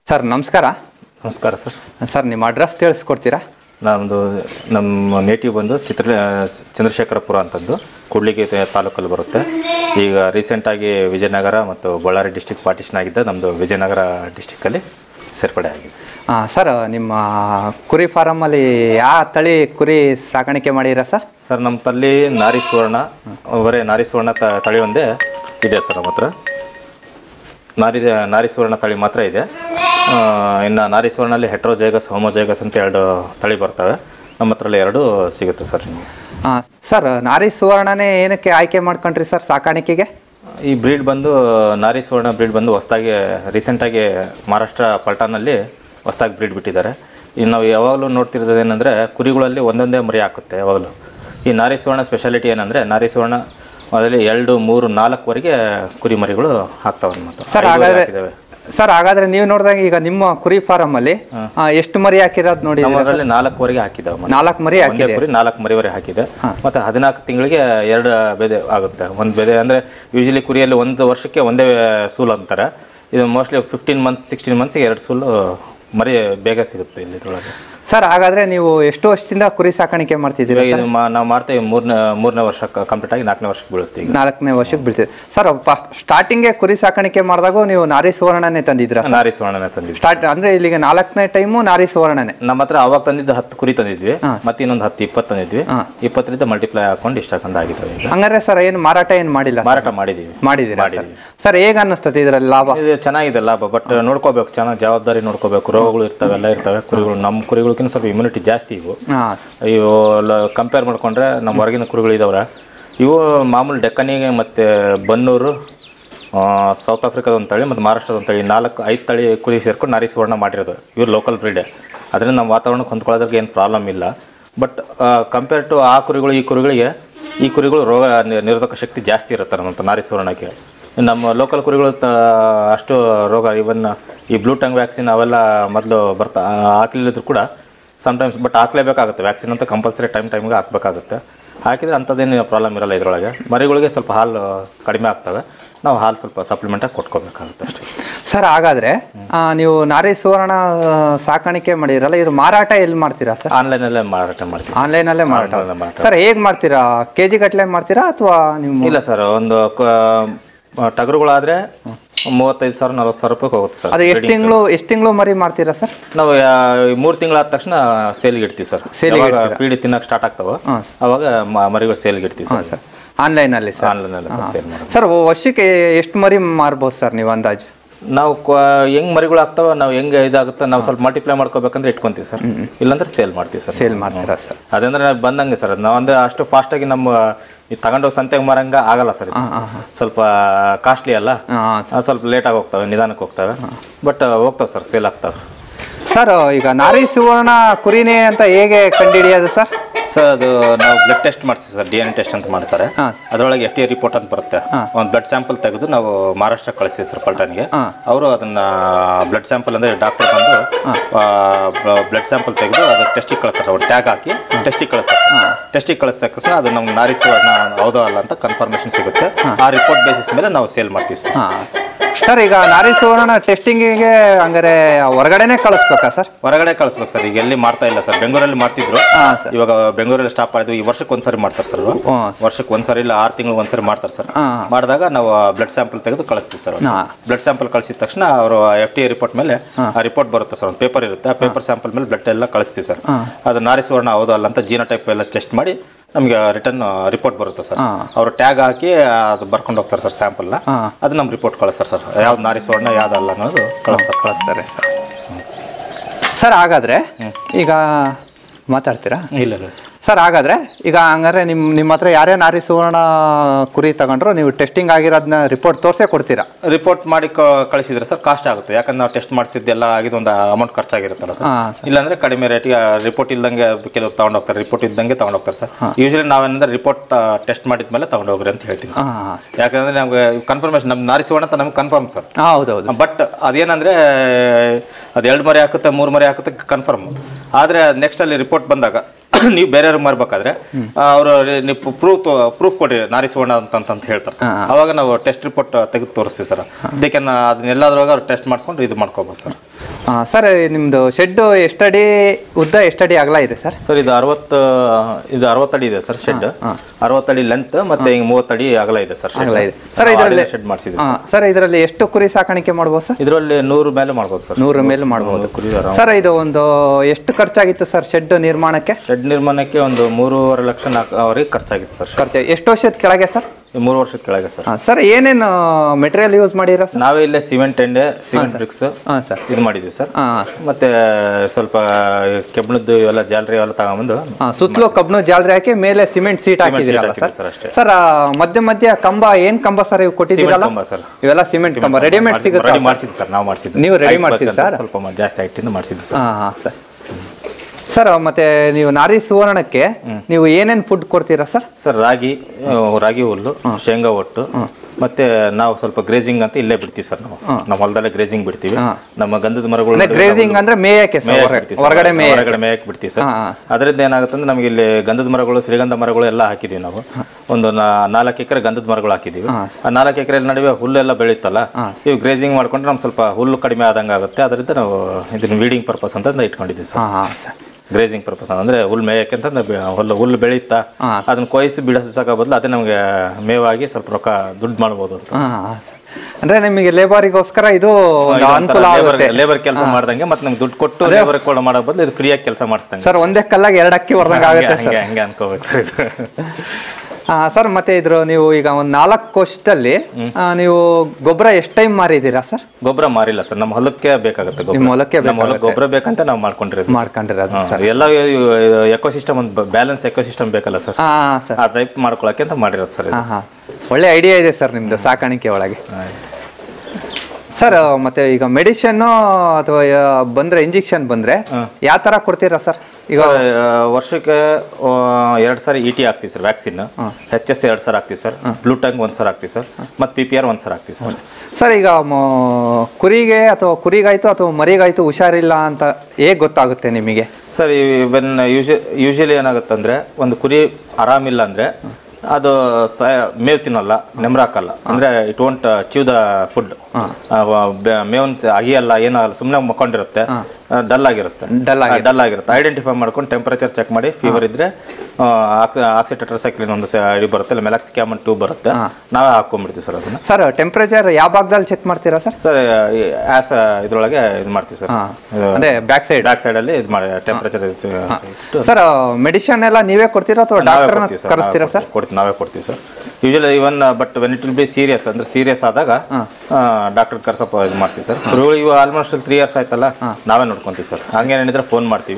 Sir ನಮಸ್ಕಾರ ನಮಸ್ಕಾರ sir sir ನಿಮ್ಮ ಅಡ್ರೆಸ್ ತಿಳಿಸ್ಕೊಡ್ತೀರಾ ನಮ್ಮದು ನಮ್ಮ ನೇಟಿವ್ ಬಂದು ಚಿತ್ರ ಚಂದ್ರಶೇಖರಪುರ ಅಂತದ್ದು ಕೂಡ್ಲಿಗಿ ತ- ತಾಲೂಕಲ್ಲಿ ಬರುತ್ತೆ ಈಗ ರೀಸೆಂಟಾಗಿ ವಿಜಯನಗರ ಮತ್ತು ಬಳ್ಳಾರಿ ಡಿಸ್ಟಿಕ್ ಪಾರ್ಟಿಷನ್ ಆಗಿದ್ದ ನಮ್ಮದು ವಿಜಯನಗರ ಡಿಸ್ಟಿಕ್ಕಲ್ಲಿ ಸೇರ್ಪಡೆ ಆಗಿದೆ ಹಾಂ ಸರ್ ನಿಮ್ಮ ಕುರಿ ಫಾರಮಲ್ಲಿ ಯಾವ ತಳಿ ಕುರಿ ಸಾಕಾಣಿಕೆ ಮಾಡಿರಾ ಸರ್ ಸರ್ ನಮ್ಮ ತಲ್ಲಿ ನಾರಿ ಸುವರ್ಣ ಬರೀ ನಾರಿ ಸುವರ್ಣ ತ ತಳಿ ಒಂದೇ ಇದೆ ಸರ್ ನಮ್ಮ ಹತ್ರ ನಾರಿ ನಾರಿ ಸುವರ್ಣ ತಳಿ ಮಾತ್ರ ಇದೆ ಆ, ಇನ್ನು ನಾರಿ ಸುವರ್ಣಲ್ಲಿ ಹೆಟ್ರೋಜೈಗಸ್ ಹೋಮೋಜೈಗಸ್ ಅಂತ ಎರಡು ತಳಿ ಬರ್ತವೆ ನಮ್ಮ ಹತ್ರಲ್ಲಿ ಎರಡು ಸಿಗುತ್ತೆ ಸರ್ ನಿಮಗೆ ಹಾಂ ಸರ್ ನಾರಿ ಸುವರ್ಣನೇ ಏನಕ್ಕೆ ಆಯ್ಕೆ ಮಾಡ್ಕೊಂಡ್ರಿ ಸರ್ ಸಾಕಾಣಿಕೆಗೆ ಈ ಬ್ರೀಡ್ ಬಂದು ನಾರಿ ಸುವರ್ಣ ಬ್ರೀಡ್ ಬಂದು ಹೊಸದಾಗಿ ರೀಸೆಂಟಾಗಿ ಮಹಾರಾಷ್ಟ್ರ ಪಲ್ಟಾನಲ್ಲಿ ಹೊಸದಾಗಿ ಬ್ರೀಡ್ ಬಿಟ್ಟಿದ್ದಾರೆ ಇನ್ನು ನಾವು ಯಾವಾಗಲೂ ನೋಡ್ತಿರೋದು ಏನಂದರೆ ಕುರಿಗಳಲ್ಲಿ ಒಂದೊಂದೇ ಮರಿ ಹಾಕುತ್ತೆ ಯಾವಾಗಲೂ ಈ ನಾರಿ ಸುವರ್ಣ ಸ್ಪೆಷಾಲಿಟಿ ಏನಂದರೆ ನಾರಿ ಸುವರ್ಣ ಅದರಲ್ಲಿ ಎರಡು ಮೂರು ನಾಲ್ಕುವರೆಗೆ ಕುರಿ ಮರಿಗಳು ಹಾಕ್ತಾವೆ ಮತ್ತು ಸರ್ ಹಾಗಾದ್ರೆ ಸರ್ ಹಾಗಾದ್ರೆ ನೀವು ನೋಡಿದಾಗ ಈಗ ನಿಮ್ಮ ಕುರಿ ಫಾರಮಲ್ಲಿ ಎಷ್ಟು ಮರಿ ಹಾಕಿರೋದು ನೋಡಿ ನಮ್ಮದರಲ್ಲಿ ನಾಲ್ಕುವರೆಗೆ ಹಾಕಿದ್ದಾವೆ ಮರಿ. ನಾಲ್ಕು ಮರಿ ಒಂದೇ ಹಾಕಿದೆ ಕುರಿ ನಾಲ್ಕು ಮರಿವರೆ ಹಾಕಿದೆ ಮತ್ತೆ ಹದಿನಾಲ್ಕು ತಿಂಗಳಿಗೆ ಎರಡು ಬೆದೆ ಆಗುತ್ತೆ ಒಂದು ಬೆದೆ ಅಂದರೆ ಯೂಶಲಿ ಕುರಿಯಲ್ಲಿ ಒಂದು ವರ್ಷಕ್ಕೆ ಒಂದೇ ಸೂಲು ಅಂತಾರೆ ಇದು ಮೋಸ್ಟ್ಲಿ ಫಿಫ್ಟೀನ್ ಮಂತ್ಸ್ ಸಿಕ್ಸ್ಟೀನ್ ಮಂತ್ಸಿಗೆ ಎರಡು ಸೂಲು ಮರಿ ಬೇಗ ಸಿಗುತ್ತೆ ಇಲ್ಲಿ ಇದ್ರೊಳಗೆ ಸರ್ ಹಾಗಾದ್ರೆ ನೀವು ಎಷ್ಟು ವರ್ಷದಿಂದ ಕುರಿ ಸಾಕಾಣಿಕೆ ಮಾಡ್ತಿದ್ದೀರಾ ಇವಾಗ ಇದು ಮಾ- ನಾವು ಮಾಡ್ತೇವೆ ಮೂರನೇ ಮೂರನೇ ವರ್ಷ ಕಂಪ್ಲೀಟ್ ಆಗಿ ನಾಲ್ಕನೇ ವರ್ಷಕ್ಕೆ ಬೀಳುತ್ತೆ ಈಗ ನಾಲ್ಕನೇ ವರ್ಷಕ್ಕೆ ಬೀಳ್ತೀರಿ ಸರ್ ಸ್ಟಾರ್ಟಿಂಗ್ಗೆ ಕುರಿ ಸಾಕಾಣಿಕೆ ಮಾಡಿದಾಗ ನೀವು ನಾರಿ ಸುವರ್ಣನೇ ತಂದಿದ್ರಾ ನಾರಿ ಸುವರ್ಣನೇ ತಂದಿದ್ವಿ ಸ್ಟಾರ್ಟ್ ಅಂದ್ರೆ ಇಲ್ಲಿಗೆ ನಾಲ್ಕನೇ ಟೈಮು ನಾರಿ ಸುವರ್ಣನೇ ನಮ್ಮ ಹತ್ರ ಅವಾಗ ತಂದಿದ್ದು ಹತ್ತು ಕುರಿ ತಂದಿದ್ವಿ ಮತ್ತೆ ಇನ್ನೊಂದು ಹತ್ತು ಇಪ್ಪತ್ತು ತಂದಿದ್ವಿ ಇಪ್ಪತ್ತರಿಂದ ಮಲ್ಟಿಪ್ಲೈ ಹಾಕೊಂಡು ಇಷ್ಟಕ್ಕೊಂದು ಆಗಿದ್ದಾವೆ ಈಗ ಹಂಗಾರೆ ಸರ್ ಏನು ಮಾರಾಟ ಏನು ಮಾಡಿಲ್ಲ sir? ಮಾರಾಟ ಮಾಡಿದ್ದೀವಿ ಮಾಡಿದ್ದೀರಾ ಸರ್ ಸರ್ ಹೇಗೆ ಅನ್ನಿಸ್ತದೆ ಇದರಲ್ಲಿ ಲಾಭ ಇದು ಚೆನ್ನಾಗಿದೆ ಲಾಭ ಬಟ್ ನೋಡ್ಕೋಬೇಕು ಚೆನ್ನಾಗಿ ಜವಾಬ್ದಾರಿ ನೋಡ್ಕೋಬೇಕು ರೋಗಗಳು ಇರ್ತವೆ ಎಲ್ಲ ಇರ್ತವೆ ಕುರಿಗಳು ನಮ್ಮ ಕುರಿಗಳಿಗಿಂತ ಸ್ವಲ್ಪ ಇಮ್ಯುನಿಟಿ ಜಾಸ್ತಿ ಇವು ಹಾಂ ಇವು ಕಂಪೇರ್ ಮಾಡ್ಕೊಂಡ್ರೆ ನಮ್ಮ ಹೊರಗಿನ ಕುರಿಗಳು ಇದಾವ್ರೆ ಇವು ಮಾಮೂಲಿ ಡೆಕ್ಕನಿಗೆ ಮತ್ತು ಬನ್ನೂರು ಆ, ಸೌತ್ ಆಫ್ರಿಕಾದ ಒಂದು ತಳಿ ಮತ್ತು ಮಹಾರಾಷ್ಟ್ರದ ಒಂದು ತಳಿ ನಾಲ್ಕು ಐದು ತಳಿ ಕುರಿ ಸೇರ್ಕೊಂಡು ನಾರಿ ಸುವರ್ಣ ಮಾಡಿರೋದು ಇವ್ರು ಲೋಕಲ್ ಬ್ರೀಡೆ ಅದರಿಂದ ನಮ್ಮ ವಾತಾವರಣಕ್ಕೆ ಹೊಂದ್ಕೊಳ್ಳೋದ್ರಿಗೆ ಏನು ಪ್ರಾಬ್ಲಮ್ ಇಲ್ಲ ಬಟ್ ಕಂಪೇರ್ ಟು ಆ ಕುರಿಗಳು ಈ ಕುರಿಗಳಿಗೆ ಈ ಕುರಿಗಳು ರೋಗ ನಿ- ನಿರೋಧಕ ಶಕ್ತಿ ಜಾಸ್ತಿ ಇರುತ್ತೆ ನಮ್ಮಂತ ನಾರಿ ಸುವರ್ಣಕ್ಕೆ ನಮ್ಮ ಲೋಕಲ್ ಕುರಿಗಳು ತ ಅಷ್ಟು ರೋಗ ಇವನ್ ಈ ಬ್ಲೂ ಟಂಗ್ ವ್ಯಾಕ್ಸಿನ್ ಅವೆಲ್ಲ ಮೊದಲು ಬರ್ತಾ ಹಾಕ್ಲಿಲ್ಲದ್ರು ಕೂಡ ಸಮ್ಟೈಮ್ಸ್ ಬಟ್ ಹಾಕ್ಲೇಬೇಕಾಗುತ್ತೆ ವ್ಯಾಕ್ಸಿನ್ ಅಂತ ಕಂಪಲ್ಸರಿ ಟೈಮ್ ಟೈಮ್ಗೆ ಹಾಕಬೇಕಾಗುತ್ತೆ ಹಾಕಿದ್ರೆ ಅಂಥದ್ದೇನು ಪ್ರಾಬ್ಲಮ್ ಇರಲ್ಲ ಇದರೊಳಗೆ ಮರಿಗಳಿಗೆ ಸ್ವಲ್ಪ ಹಾಲು ಕಡಿಮೆ ಆಗ್ತವೆ ನಾವು ಹಾಲು ಸ್ವಲ್ಪ ಸಪ್ಲಿಮೆಂಟಾಗಿ ಕೊಟ್ಕೋಬೇಕಾಗುತ್ತೆ ಅಷ್ಟೇ ಸರ್ ಹಾಗಾದ್ರೆ ಆ, ನೀವು ನಾರಿ ಸುವರ್ಣ ಆ, ಸಾಕಾಣಿಕೆ ಮಾಡಿರಲ್ಲ ಇದು ಮಾರಾಟ ಎಲ್ಲಿ ಮಾಡ್ತೀರಾ ಸರ್ ಆನ್ಲೈನಲ್ಲೇ ಮಾರಾಟ ಮಾಡ್ತೀವಿ ಆನ್ಲೈನಲ್ಲೇ ಮಾರಾಟ Online ಮಾರಾಟ. ಸರ್ ಹೇಗೆ ಮಾಡ್ತೀರಾ ಕೆ ಜಿ ಗಟ್ಟಲೆ ಮಾಡ್ತೀರಾ ಅಥವಾ ನಿಮ್ಮ ಇಲ್ಲ ಸರ್ ಒಂದು ಕ- ಟಗರುಗಳಾದರೆ ಮೂವತ್ತೈದು ಸಾವಿರ ನಲ್ವತ್ತು ಸಾವಿರ ರೂಪಾಯಿ ಹೋಗುತ್ತೆ ಸರ್ ಅದು ಎಷ್ಟು ತಿಂಗಳು ಎಷ್ಟು ತಿಂಗಳು ಮರಿ ಮಾಡ್ತೀರಾ ಸರ್ ನಾವು ಮೂರು ತಿಂಗಳಾದ ತಕ್ಷಣ ಸೇಲ್ಗೆ ಇಡ್ತೀವಿ ಸರ್ ಯಾವಾಗ ಪೀಡಿ ತಿನ್ನಕ್ಕೆ ಸ್ಟಾರ್ಟ್ ಆಗ್ತಾವ ಅವಾಗ ಮ- ಮರಿಗಳು ಸೇಲ್ಗೆ ಇಡ್ತೀವಿ ಸರ್ ಸರ್ ಆನ್ಲೈನಲ್ಲಿ ಸರ್ ಆನ್ಲೈನಲ್ಲಿ ಸರ್ ಸೇಲ್ ಮಾಡೋದು ಸರ್ ವರ್ಷಕ್ಕೆ ಎಷ್ಟು ಮರಿ ಮಾರ್ಬೋದು ಸರ್ ನೀವು ಅಂದಾಜು ನಾವು ಕ್ವ- ಹೆಂಗ್ ಮರಿಗಳು ಆಗ್ತಾವ ನಾವು ಹೆಂಗೆ ಇದಾಗುತ್ತೆ ನಾವು ಸ್ವಲ್ಪ ಮಲ್ಟಿಪ್ಲೈ ಮಾಡ್ಕೋಬೇಕಂದ್ರೆ ಇಟ್ಕೊಂತೀವಿ ಸರ್ ಇಲ್ಲಾಂದ್ರೆ ಸೇಲ್ ಮಾಡ್ತೀವಿ ಸರ್ ಸೇಲ್ ಮಾಡ್ತೀರಾ ಸರ್ ಅದಂದ್ರೆ ನಾವ್ ಬಂದಂಗೆ ಸರ್ ನಾವು ಅಂದ್ರೆ ಅಷ್ಟು ಫಾಸ್ಟಾಗಿ ನಮ್ಮ ಈ ತಗೊಂಡೋಗಿ ಸಂತೆಗೆ ಮಾರಂಗ ಆಗಲ್ಲ ಸರ್ ಇದು. ಸ್ವಲ್ಪ ಕಾಸ್ಟ್ಲಿ ಅಲ್ಲ ಹಾಂ ಆ, ಸ್ವಲ್ಪ ಲೇಟಾಗಿ ಹೋಗ್ತವೆ ನಿಧಾನಕ್ಕೆ ಹೋಗ್ತವೆ ಬಟ್ ಹೋಗ್ತಾವೆ ಸರ್ ಸೇಲ್ ಆಗ್ತವೆ ಸರ್ ಈಗ ನಾರಿ ಸುವರ್ಣ ಕುರಿನೇ ಅಂತ ಹೇಗೆ ಕಂಡುಹಿಡಿಯೋದು ಸರ್ ಸರ್ ಅದು ನಾವು ಬ್ಲಡ್ ಟೆಸ್ಟ್ ಮಾಡ್ತೀವಿ ಸರ್ ಡಿ ಎನ್ ಟೆಸ್ಟ್ ಅಂತ ಮಾಡ್ತಾರೆ ಹಾಂ. ಅದರೊಳಗೆ ಎಫ್ ಡಿ ರಿಪೋರ್ಟ್ ಅಂತ ಬರುತ್ತೆ ಒಂದು ಬ್ಲಡ್ ಸ್ಯಾಂಪಲ್ ತೆಗೆದು ನಾವು ಮಹಾರಾಷ್ಟ್ರ ಕಳಿಸ್ತೀವಿ ಸರ್ ಪಲ್ಟನ್ಗೆ ಅವರು ಅದನ್ನ ಬ್ಲಡ್ ಸ್ಯಾಂಪಲ್ ಅಂದ್ರೆ ಡಾಕ್ಟರ್ ಬಂದು ಬ್ಲಡ್ ಸ್ಯಾಂಪಲ್ ತೆಗೆದು ಅದಕ್ಕೆ ಟೆಸ್ಟಿಗೆ ಕಳಿಸ್ತಾರೆ ಅವ್ರು ಟ್ಯಾಗ್ ಹಾಕಿ ಟೆಸ್ಟಿಗೆ ಕಳಿಸ್ತಾರೆ ಟೆಸ್ಟಿಗೆ ಕಳಿಸಿದ ತಕ್ಷಣ ಅದು ನಮ್ಗೆ ನಾರಿ ಸುವರ್ಣ ಹೌದಾ ಅಲ್ಲ ಅಂತ ಕನ್ಫರ್ಮೇಶನ್ ಸಿಗುತ್ತೆ ಆ ರಿಪೋರ್ಟ್ ಬೇಸಿಸ್ ಮೇಲೆ ನಾವು ಸೇಲ್ ಮಾಡ್ತೀವಿ ಸರ್ ಹಾಂ ಸರ್ ಈಗ ನಾರಿ ಸುವರ್ಣ ಟೆಸ್ಟಿಂಗಿಗೆ ಹಂಗಾರೆ ಹೊರಗಡೆನೆ ಕಳಿಸ್ಬೇಕಾ ಸರ್ ಹೊರಗಡೆ ಕಳಿಸ್ಬೇಕು ಸರ್ ಈಗ ಎಲ್ಲಿ ಮಾಡ್ತಾ ಇಲ್ಲ ಸರ್ ಬೆಂಗಳೂರಲ್ಲಿ ಮಾಡ್ತಿದ್ರು ಹಾಂ ಸರ್ ಇವಾಗ ಬೆಂಗಳೂರಲ್ಲಿ ಸ್ಟಾಪ್ ಮಾಡಿದ್ವಿ ಈ ವರ್ಷಕ್ಕೆ ಒಂದ್ಸರಿ ಮಾಡ್ತಾರೆ ಸರ್ ಅವರು ಹಾಂ ವರ್ಷಕ್ಕೆ ಒಂದ್ಸರಿ ಇಲ್ಲ ಆರು ತಿಂಗಳು ಒಂದ್ಸರಿ ಮಾಡ್ತಾರೆ ಸರ್ ಹಾಂ ಮಾಡಿದಾಗ ನಾವು ಬ್ಲಡ್ ಸ್ಯಾಂಪಲ್ ತೆಗೆದು ಕಳಿಸ್ತೀವಿ ಸರ್ ಹಾಂ ಬ್ಲಡ್ ಸ್ಯಾಂಪಲ್ ಕಳಿಸಿದ ತಕ್ಷಣ ಅವರು ಎಫ್ ಟಿ ರಿಪೋರ್ಟ್ ಮೇಲೆ ಆ ರಿಪೋರ್ಟ್ ಬರುತ್ತೆ ಸರ್ ಒಂದು ಪೇಪರ್ ಇರುತ್ತೆ ಆ ಪೇಪರ್ ಸ್ಯಾಂಪಲ್ ಮೇಲೆ ಬ್ಲಡ್ ಎಲ್ಲ ಕಳಿಸ್ತೀವಿ ಸರ್ ಅದು ನಾರಿ ಸುವರ್ಣ ಹೌದು ಅಲ್ಲ ಅಂತ ಜೀನ ಟೈಪ್ ಎಲ್ಲ ಟೆಸ್ಟ್ ಮಾಡಿ ನಮಗೆ ರಿಟರ್ನ್ ರಿಪೋರ್ಟ್ ಬರುತ್ತೆ ಸರ್ ಅವರು ಟ್ಯಾಗ್ ಹಾಕಿ ಅದು ಬರ್ಕೊಂಡು ಹೋಗ್ತಾರೆ ಸರ್ ಸ್ಯಾಂಪಲ್ನ ಹಾಂ ಅದು ನಮ್ಮ ರಿಪೋರ್ಟ್ ಕಳಿಸ್ತಾರೆ ಸರ್ ಯಾವ್ದು ನಾರಿ ಸುವರ್ಣ ಯಾವ್ದಲ್ಲ ಅನ್ನೋದು ಕಳಿಸ್ತಾರೆ ಸರ್ ಕಳಿಸ್ತಾರೆ ಸರ್ ಸರ್ ಹಾಗಾದ್ರೆ ಈಗ ಮಾತಾಡ್ತೀರಾ ಇಲ್ಲ ಇಲ್ಲ ಸರ್ ಹಾಗಾದ್ರೆ ಈಗ ಹಂಗಾರೆ ನಿಮ್ಮ ನಿಮ್ಮ ಹತ್ರ ಯಾರೇ ನಾರಿ ಸುವರ್ಣ ಕುರಿ ತಗೊಂಡ್ರು ನೀವು ಟೆಸ್ಟಿಂಗ್ ಆಗಿರೋದನ್ನ ರಿಪೋರ್ಟ್ ತೋರಿಸೇ ಕೊಡ್ತೀರಾ ರಿಪೋರ್ಟ್ ಮಾಡಿ ಕ- ಕಳಿಸಿದ್ರೆ ಸರ್ ಕಾಸ್ಟ್ ಆಗುತ್ತೆ ಯಾಕಂದ್ರೆ ನಾವು ಟೆಸ್ಟ್ ಮಾಡಿಸಿದ್ದೆಲ್ಲ ಆಗಿದ್ದು ಒಂದು ಅಮೌಂಟ್ ಖರ್ಚಾಗಿರುತ್ತಲ್ಲ ಸರ್ ಹಾಂ ಇಲ್ಲಾಂದ್ರೆ ಕಡಿಮೆ ರೇಟಿಗೆ ರಿಪೋರ್ಟ್ ಇಲ್ದಂಗೆ ಕೆಲವರು ತಗೊಂಡೋಗ್ತಾರೆ ರಿಪೋರ್ಟ್ ಇದ್ದಂಗೆ ತಗೊಂಡೋಗ್ತಾರೆ ಸರ್ ಯೂಶಲಿ ನಾವೇನಂದ್ರೆ ರಿಪೋರ್ಟ್ ಟೆಸ್ಟ್ ಮಾಡಿದ್ಮೇಲೆ ತಗೊಂಡೋಗ್ರಿ ಅಂತ ಹೇಳ್ತೀನಿ ಸರ್ ಹಾಂ ಯಾಕಂದ್ರೆ ನಮ್ಗೆ ಕನ್ಫರ್ಮೇಶನ್ ನಮ್ಮ ನಾರಿಸುವಣ ಅಂತ ನಮ್ಗೆ ಕನ್ಫರ್ಮ್ ಸರ್ ಹಾಂ ಹೌದೌದು ಬಟ್ ಅದೇನಂದ್ರೆ ಅದು ಎರಡು ಮರಿ ಹಾಕುತ್ತೆ ಮೂರು ಮರಿ ಹಾಕುತ್ತೆ ಕನ್ಫರ್ಮ್ ಆದರೆ ನೆಕ್ಸ್ಟ್ ಅಲ್ಲಿ ರಿಪೋರ್ಟ್ ಬಂದಾಗ ನೀವು ಬೇರೆಯವ್ರಿಗೆ ಮಾರ್ಬೇಕಾದ್ರೆ ಅವರು ನೀವು ಪ್ರೂಫ್ ಪ್ರೂಫ್ ಕೊಡಿ ನಾರಿ ಸುವರ್ಣ ಅಂತ ಅಂತ ಹೇಳ್ತಾರೆ ಸರ್ ಅವಾಗ ನಾವು ಟೆಸ್ಟ್ ರಿಪೋರ್ಟ್ ತೆಗೆದು ತೋರಿಸ್ತೀವಿ ಸರ್ ಅದಕ್ಕೆ ನಾ ಅದನ್ನೆಲ್ಲದ್ರೊಳಗೆ ಅವ್ರು ಟೆಸ್ಟ್ ಮಾಡಿಸ್ಕೊಂಡು ಇದು ಮಾಡ್ಕೋಬೋದು ಸರ್ ಸರ್ ನಿಮ್ಮದು ಶೆಡ್ ಎಷ್ಟಡಿ ಉದ್ದ ಎಷ್ಟಡಿ ಅಗಲ ಇದೆ ಸರ್ ಸರ್ ಇದು ಅರವತ್ತು ಇದು ಅರವತ್ತಡಿ ಇದೆ ಸರ್ ಶೆಡ್ ಅರವತ್ತಡಿ ಲೆಂತ್ ಮತ್ತೆ ಹಿಂಗೆ ಮೂವತ್ತಡಿ ಅಗಲ ಇದೆ ಸರ್ ಅಗಲ ಇದೆ. ಸರ್, ಇದ್ರಲ್ಲಿ- ಶೆಡ್ ಮಾಡಿಸಿದ್ವಿ ಹಾಂ ಸರ್ ಇದರಲ್ಲಿ ಎಷ್ಟು ಕುರಿ ಸಾಕಾಣಿಕೆ ಮಾಡ್ಬೋದು ಸರ್ ಇದರಲ್ಲಿ ನೂರು ಮೇಲೆ ಮಾಡ್ಬೋದು ಸರ್ ನೂರ ಮೇಲೆ ಮಾಡ್ಬೋದು ಕುರಿ ಆರಾಮ ಸರ್ ಇದು ಒಂದು ಎಷ್ಟು ಖರ್ಚಾಗಿತ್ತು ಸರ್ ಶೆಡ್ ನಿರ್ಮಾಣಕ್ಕೆ ಶೆಡ್ ನಿರ್ಮಾಣಕ್ಕೆ ಒಂದು ಮೂರುವರೆ ಲಕ್ಷ ನಾಲ್ಕು ಖರ್ಚಾಗಿತ್ತು ಸರ್ ಖರ್ಚು ಎಷ್ಟು ವರ್ಷದ ಕೆಳಗೆ ಸರ್ ಈ ಮೂರು ವರ್ಷದ ಕೆಳಗೆ ಸರ್ ಹಾಂ ಸರ್ ಏನೇನು ಮೆಟೀರಿಯಲ್ ಯೂಸ್ ಮಾಡಿರಾ ಸರ್ ನಾವೇ ಇಲ್ಲೇ ಸಿಮೆಂಟ್ ಎಂಡೆ ಸಿಮೆಂಟ್ ಬ್ರಿಕ್ಸ್ ಹಾಂ ಸರ್ ಇದು ಮಾಡಿದ್ವಿ ಸರ್ ಹಾಂ ಮತ್ತೆ ಸ್ವಲ್ಪ ಕೆಬ್ಬಣದ್ದು ಇವೆಲ್ಲ ಜಾಲರಿ ಎಲ್ಲ ತಗೊಂಬಂದು ಹಾಂ ಸುತ್ತಲೂ ಕಬ್ಬಿಣ ಜಾಲರಿ ಹಾಕಿ ಮೇಲೆ ಸಿಮೆಂಟ್ ಸೀಟ್ Cement ಹಾಕಿದಿರಲ್ಲ sheet ಸರ್ ಹಾಕಿದ್ದೀವಿ ಸರ್ ಅಷ್ಟೇ. ಸರ್ ಆ, ಮಧ್ಯ ಮಧ್ಯ ಕಂಬ ಏನ್ ಕಂಬ ಸರ್ ಇವು ಕೊಟ್ಟಿದ್ದೀರಲ್ಲ ಕಂಬ ಸರ್. ಇವೆಲ್ಲ ಸಿಮೆಂಟ್ ಕಂಬ ರೆಡಿಮೇಡ್ ಸಿಗುತ್ತೆ ರೆಡಿ ಮಾಡಿಸಿದ್ವಿ ಸರ್ ನಾವು ಮಾಡಿಸಿದ್ವಿ ನೀವು ready Height ಮಾಡ್ಸಿದ್ದು ಬೇಕಂತ ಸರ್? ಸ್ವಲ್ಪ ಮ- ಜಾಸ್ತಿ ಹೈಟಿಂದ ಮಾಡಿಸಿದ್ವಿ ಸರ್ ಹಾಂ ಹಾಂ ಸರ್ ಸರ್ ಮತ್ತೆ ನೀವು ನಾರಿ ಸುವರ್ಣಕ್ಕೆ ನೀವು ಏನೇನು ಫುಡ್ ಕೊಡ್ತೀರಾ ಸರ್ ಸರ್ ರಾಗಿ ಆ, ರಾಗಿ ಹುಲ್ಲು ಶೇಂಗಾ ಒಟ್ಟು ಮತ್ತೆ ನಾವು ಸ್ವಲ್ಪ ಗ್ರೇಸಿಂಗ್ ಅಂತ ಇಲ್ಲೇ ಬಿಡ್ತೀವಿ ಸರ್ ನಾವು ನಮ್ಮ ಹೊಲದಲ್ಲೇ ಗ್ರೇಸಿಂಗ್ ಬಿಡ್ತೀವಿ ನಮ್ಮ ಗಂಧದ ಮರಗಳು ಗ್ರೇಸಿಂಗ್ ಅಂದ್ರೆ ಮೇಯಕ್ಕೆ ಸರ್ ಮೇಯಕ್ಕೆ ಹೊರಗಡೆ- ಬಿಡ್ತೀವಿ ಸರ್. ಹೊರಗಡೆ ಮೇಯ ಹೊರಗಡೆ ಮೇಯಕ್ಕೆ ಬಿಡ್ತೀವಿ ಸರ್ ಹಾ, ಹಾ. ಅದರಿಂದ ಏನಾಗುತ್ತೆ ಅಂದ್ರೆ ನಮಗೆ ಇಲ್ಲಿ ಗಂಧದ ಮರಗಳು ಶ್ರೀಗಂಧ ಮರಗಳು ಎಲ್ಲ ಹಾಕಿದೀವಿ ನಾವು ಒಂದು ನಾ- ನಾಲ್ಕು ಎಕರೆ ಗಂಧದ ಮರಗಳು ಹಾಕಿದೀವಿ ಆ ನಾಲ್ಕು ಎಕರೆ ನಡುವೆ ಹುಲ್ಲೆಲ್ಲ ಬೆಳೆಯುತ್ತಲ್ಲ ಇವು ಗ್ರೇಸಿಂಗ್ ಮಾಡ್ಕೊಂಡ್ರೆ ನಮ್ಗೆ ಸ್ವಲ್ಪ ಹುಲ್ಲು ಕಡಿಮೆ ಆದಂಗೆ ಆಗುತ್ತೆ ಅದರಿಂದ ನಾವು ಇದನ್ನ ವೀಡಿಂಗ್ ಪರ್ಪಸ್ ಅಂತ ಇಟ್ಕೊಂಡಿದ್ದೀವಿ ಸರ್ ಹಾಂ ಹಾಂ ಸರ್ ಗ್ರೇಸಿಂಗ್ ಪರ್ಪಸ್ ಅಂದ್ರೆ ಹುಲ್ಲು ಮೇಯಕ್ಕೆ ಅಂತ ಬೆ- ಹುಲ್ಲು ಹುಲ್ಲು ಬೆಳೀತಾ ಅದನ್ನ ಕೊಯ್ಸಿ ಬಿಡಿಸೋಕ ಬದಲು ಅದೇ ನಮಗೆ ಮೇವಾಗಿ ಸ್ವಲ್ಪ ರೊಕ್ಕ ದುಡ್ಡು ಮಾಡ್ಬೋದು ಅಂತ ಹಾಂ ಹಾಂ ಸರ್ ಅಂದ್ರೆ ನಿಮಗೆ ಲೇಬರಿಗೋಸ್ಕರ ಇದು ಒಂದು ಅನುಕೂಲ ಆಗುತ್ತೆ ಲೇಬರ್ ಕೆಲಸ ಮಾಡ್ದಂಗೆ ಮತ್ತೆ ನಮ್ಗೆ ದುಡ್ಡು ಕೊಟ್ಟು ಲೇಬರ್ ಕೊಡ ಮಾಡೋ ಬದಲು ಇದು ಫ್ರೀಯಾಗಿ ಕೆಲಸ ಮಾಡಿಸ್ದಂಗೆ ಸರ್ ಒಂದೇ ಕಲ್ಲಾಗ ಎರಡು ಅಕ್ಕಿ ಹೊರದಂಗೆ ಆಗುತ್ತೆ ಹಂಗೆ ಹಂಗೆ ಅನ್ಕೋಬೇಕು ಸರ್ ಇದು ಹಾಂ ಸರ್ ಮತ್ತೆ ಇದ್ರ ನೀವು ಈಗ ಒಂದು ನಾಲ್ಕು ವರ್ಷದಲ್ಲಿ ಆ, ನೀವು ಗೊಬ್ಬರ ಎಷ್ಟು ಟೈಮ್ ಮಾರಿದ್ದೀರಾ ಸರ್ ಗೊಬ್ಬರ ಮಾರಿಲ್ಲ ಸರ್ ನಮ್ಮ ಹೊಲಕ್ಕೆ ಬೇಕಾಗುತ್ತೆ ಗೊಬ್ಬರ ನಿಮ್ಮ ಹೊಲಕ್ಕೆ ನಮ್ಮ ಹೊಲಕ್ಕೆ ಗೊಬ್ಬರ ಬೇಕಂತ ನಾವು ಮಾಡ್ಕೊಂಡಿರೋದು ಮಾಡ್ಕೊಂಡಿರೋದು ಹಾ, ಎಲ್ಲ ಎಕೋಸಿಸ್ಟಮ್ ಒಂದು ಬ್ಯಾಲೆನ್ಸ್ ಎಕೋಸಿಸ್ಟಮ್ ಬೇಕಲ್ಲ ಸರ್ ಹಾಂ ಸರ್ ಆ ಟೈಪ್ ಮಾಡ್ಕೊಳಕ್ಕೆ ಅಂತ ಮಾಡಿರೋದು ಸರ್ ಇದು ಹಾಂ ಹಾಂ ಒಳ್ಳೆ ಐಡಿಯಾ ಇದೆ ಸರ್ ನಿಮ್ಮದು ಸಾಕಾಣಿಕೆ ಒಳಗೆ ಸರ್ ಮತ್ತೆ ಈಗ ಮೆಡಿಷನ್ನು ಅಥವಾ ಯಾ- ಬಂದ್ರೆ ಇಂಜೆಕ್ಷನ್ ಬಂದ್ರೆ ಯಾವ ಥರ ಕೊಡ್ತೀರಾ ಸರ್ ಈಗ ಸರ್, ಆ, ವರ್ಷಕ್ಕೆ ಆ, ಎರಡ್ ಸಾರಿ ಇ ಟಿ ಹಾಕ್ತೀವಿ ಸರ್ ವ್ಯಾಕ್ಸಿನ್ ಎಚ್ ಎಸ್ ಎರಡ್ ಸರ್ ಹಾಕ್ತೀವಿ ಸರ್ ಬ್ಲೂ ಟಂಗ್ ಒಂದ್ ಸರ್ ಹಾಕ್ತೀವಿ ಸರ್ ಮತ್ತೆ ಪಿ ಪಿ ಆರ್ ಒಂದ್ ಸರ್ ಹಾಕ್ತೀವಿ ಸರ್ ಸರ್ ಈಗ ಮ- ಕುರಿಗೆ ಅಥವಾ ಕುರಿಗಾಯ್ತು ಅಥವಾ ಮರಿಗಾಯ್ತು ಹುಷಾರಿಲ್ಲ ಅಂತ ಹೇಗೆ ಗೊತ್ತಾಗುತ್ತೆ ನಿಮಗೆ ಸರ್ ವೆನ್ ಯೂಶ ಯೂಶಲಿ ಏನಾಗುತ್ತೆ ಅಂದ್ರೆ ಒಂದು ಕುರಿ ಆರಾಮಿಲ್ಲ ಅಂದ್ರೆ ಅದು ಸ ಮೇವು ತಿನ್ನಲ್ಲ ನೆಮ್ರ ಹಾಕಲ್ಲ ಅಂದ್ರೆ it won't chew the food ಮೇವನ್ ಅಗಿಯಲ್ಲ ಏನಾಗಲ್ಲ ಸುಮ್ಮನೆ ಮಕ್ಕೊಂಡಿರುತ್ತೆ ಡಲ್ ಆಗಿರುತ್ತೆ Dull ಡಲ್ ಆಗಿರುತ್ತೆ ಐಡೆಂಟಿಫೈ ಮಾಡ್ಕೊಂಡು ಟೆಂಪರೇಚರ್ ಚೆಕ್ ಮಾಡಿ ಫೀವರ್ ಇದ್ರೆ ಆಕ್ಸಿಟೆಟ್ರಸೈಕ್ಲಿನ್ ಒಂದು ಸ- ಇದು ಬರುತ್ತೆ ಇಲ್ಲ ಮೆಲಾಕ್ಸಿಕ್ಯಾಮನ್ ಟೂ ಬರುತ್ತೆ ನಾವೇ ಹಾಕೊಂಡ್ಬಿಡ್ತೀವಿ ಸರ್ ಅದನ್ನ ಸರ್ ಟೆಂಪ್ರೇಚರ್ ಯಾವ ಭಾಗದಲ್ಲಿ ಚೆಕ್ ಮಾಡ್ತೀರಾ ಸರ್ ಸರ್ ಆಸ್ ಇದ್ರೊಳಗೆ ಇದು ಮಾಡ್ತೀವಿ ಸರ್ ಅದೇ ಬ್ಯಾಕ್ ಸೈಡ್ ಬ್ಯಾಕ್ ಸೈಡ್ ಅಲ್ಲಿ ಇದು ಮಾಡಿ ಟೆಂಪರೇಚರ್ ಸರ್ ಮೆಡಿಷನ್ ಎಲ್ಲ ನೀವೇ ಕೊಡ್ತೀರಾ ಅಥವಾ ನಾವೇ ಡಾಕ್ಟರ್ನ ಕೊಡ್ತೀವಿ ಸರ್ ಕರೆಸ್ತೀರಾ ಸರ್ ಕೊಡ್ತೀವಿ ನಾವೇ ಕೊಡ್ತೀವಿ sir usually even but when it will be serious ಅಂದ್ರೆ ಸೀರಿಯಸ್ ಆದಾಗ ಡಾಕ್ಟರ್ ಕರ್ಸಪ್ಪ ಇದು ಮಾಡ್ತೀವಿ ಸರ್ ಕುರಿಗಳು ಇವು ಆಲ್ಮೋಸ್ಟ್ ತ್ರೀ ಇಯರ್ಸ್ ಆಯ್ತಲ್ಲ ನಾವೇ ನೋಡ್ಕೊಂತೀವಿ ಸರ್ ಹಂಗೇನಿದ್ರೆ ಫೋನ್ ಮಾಡ್ತೀವಿ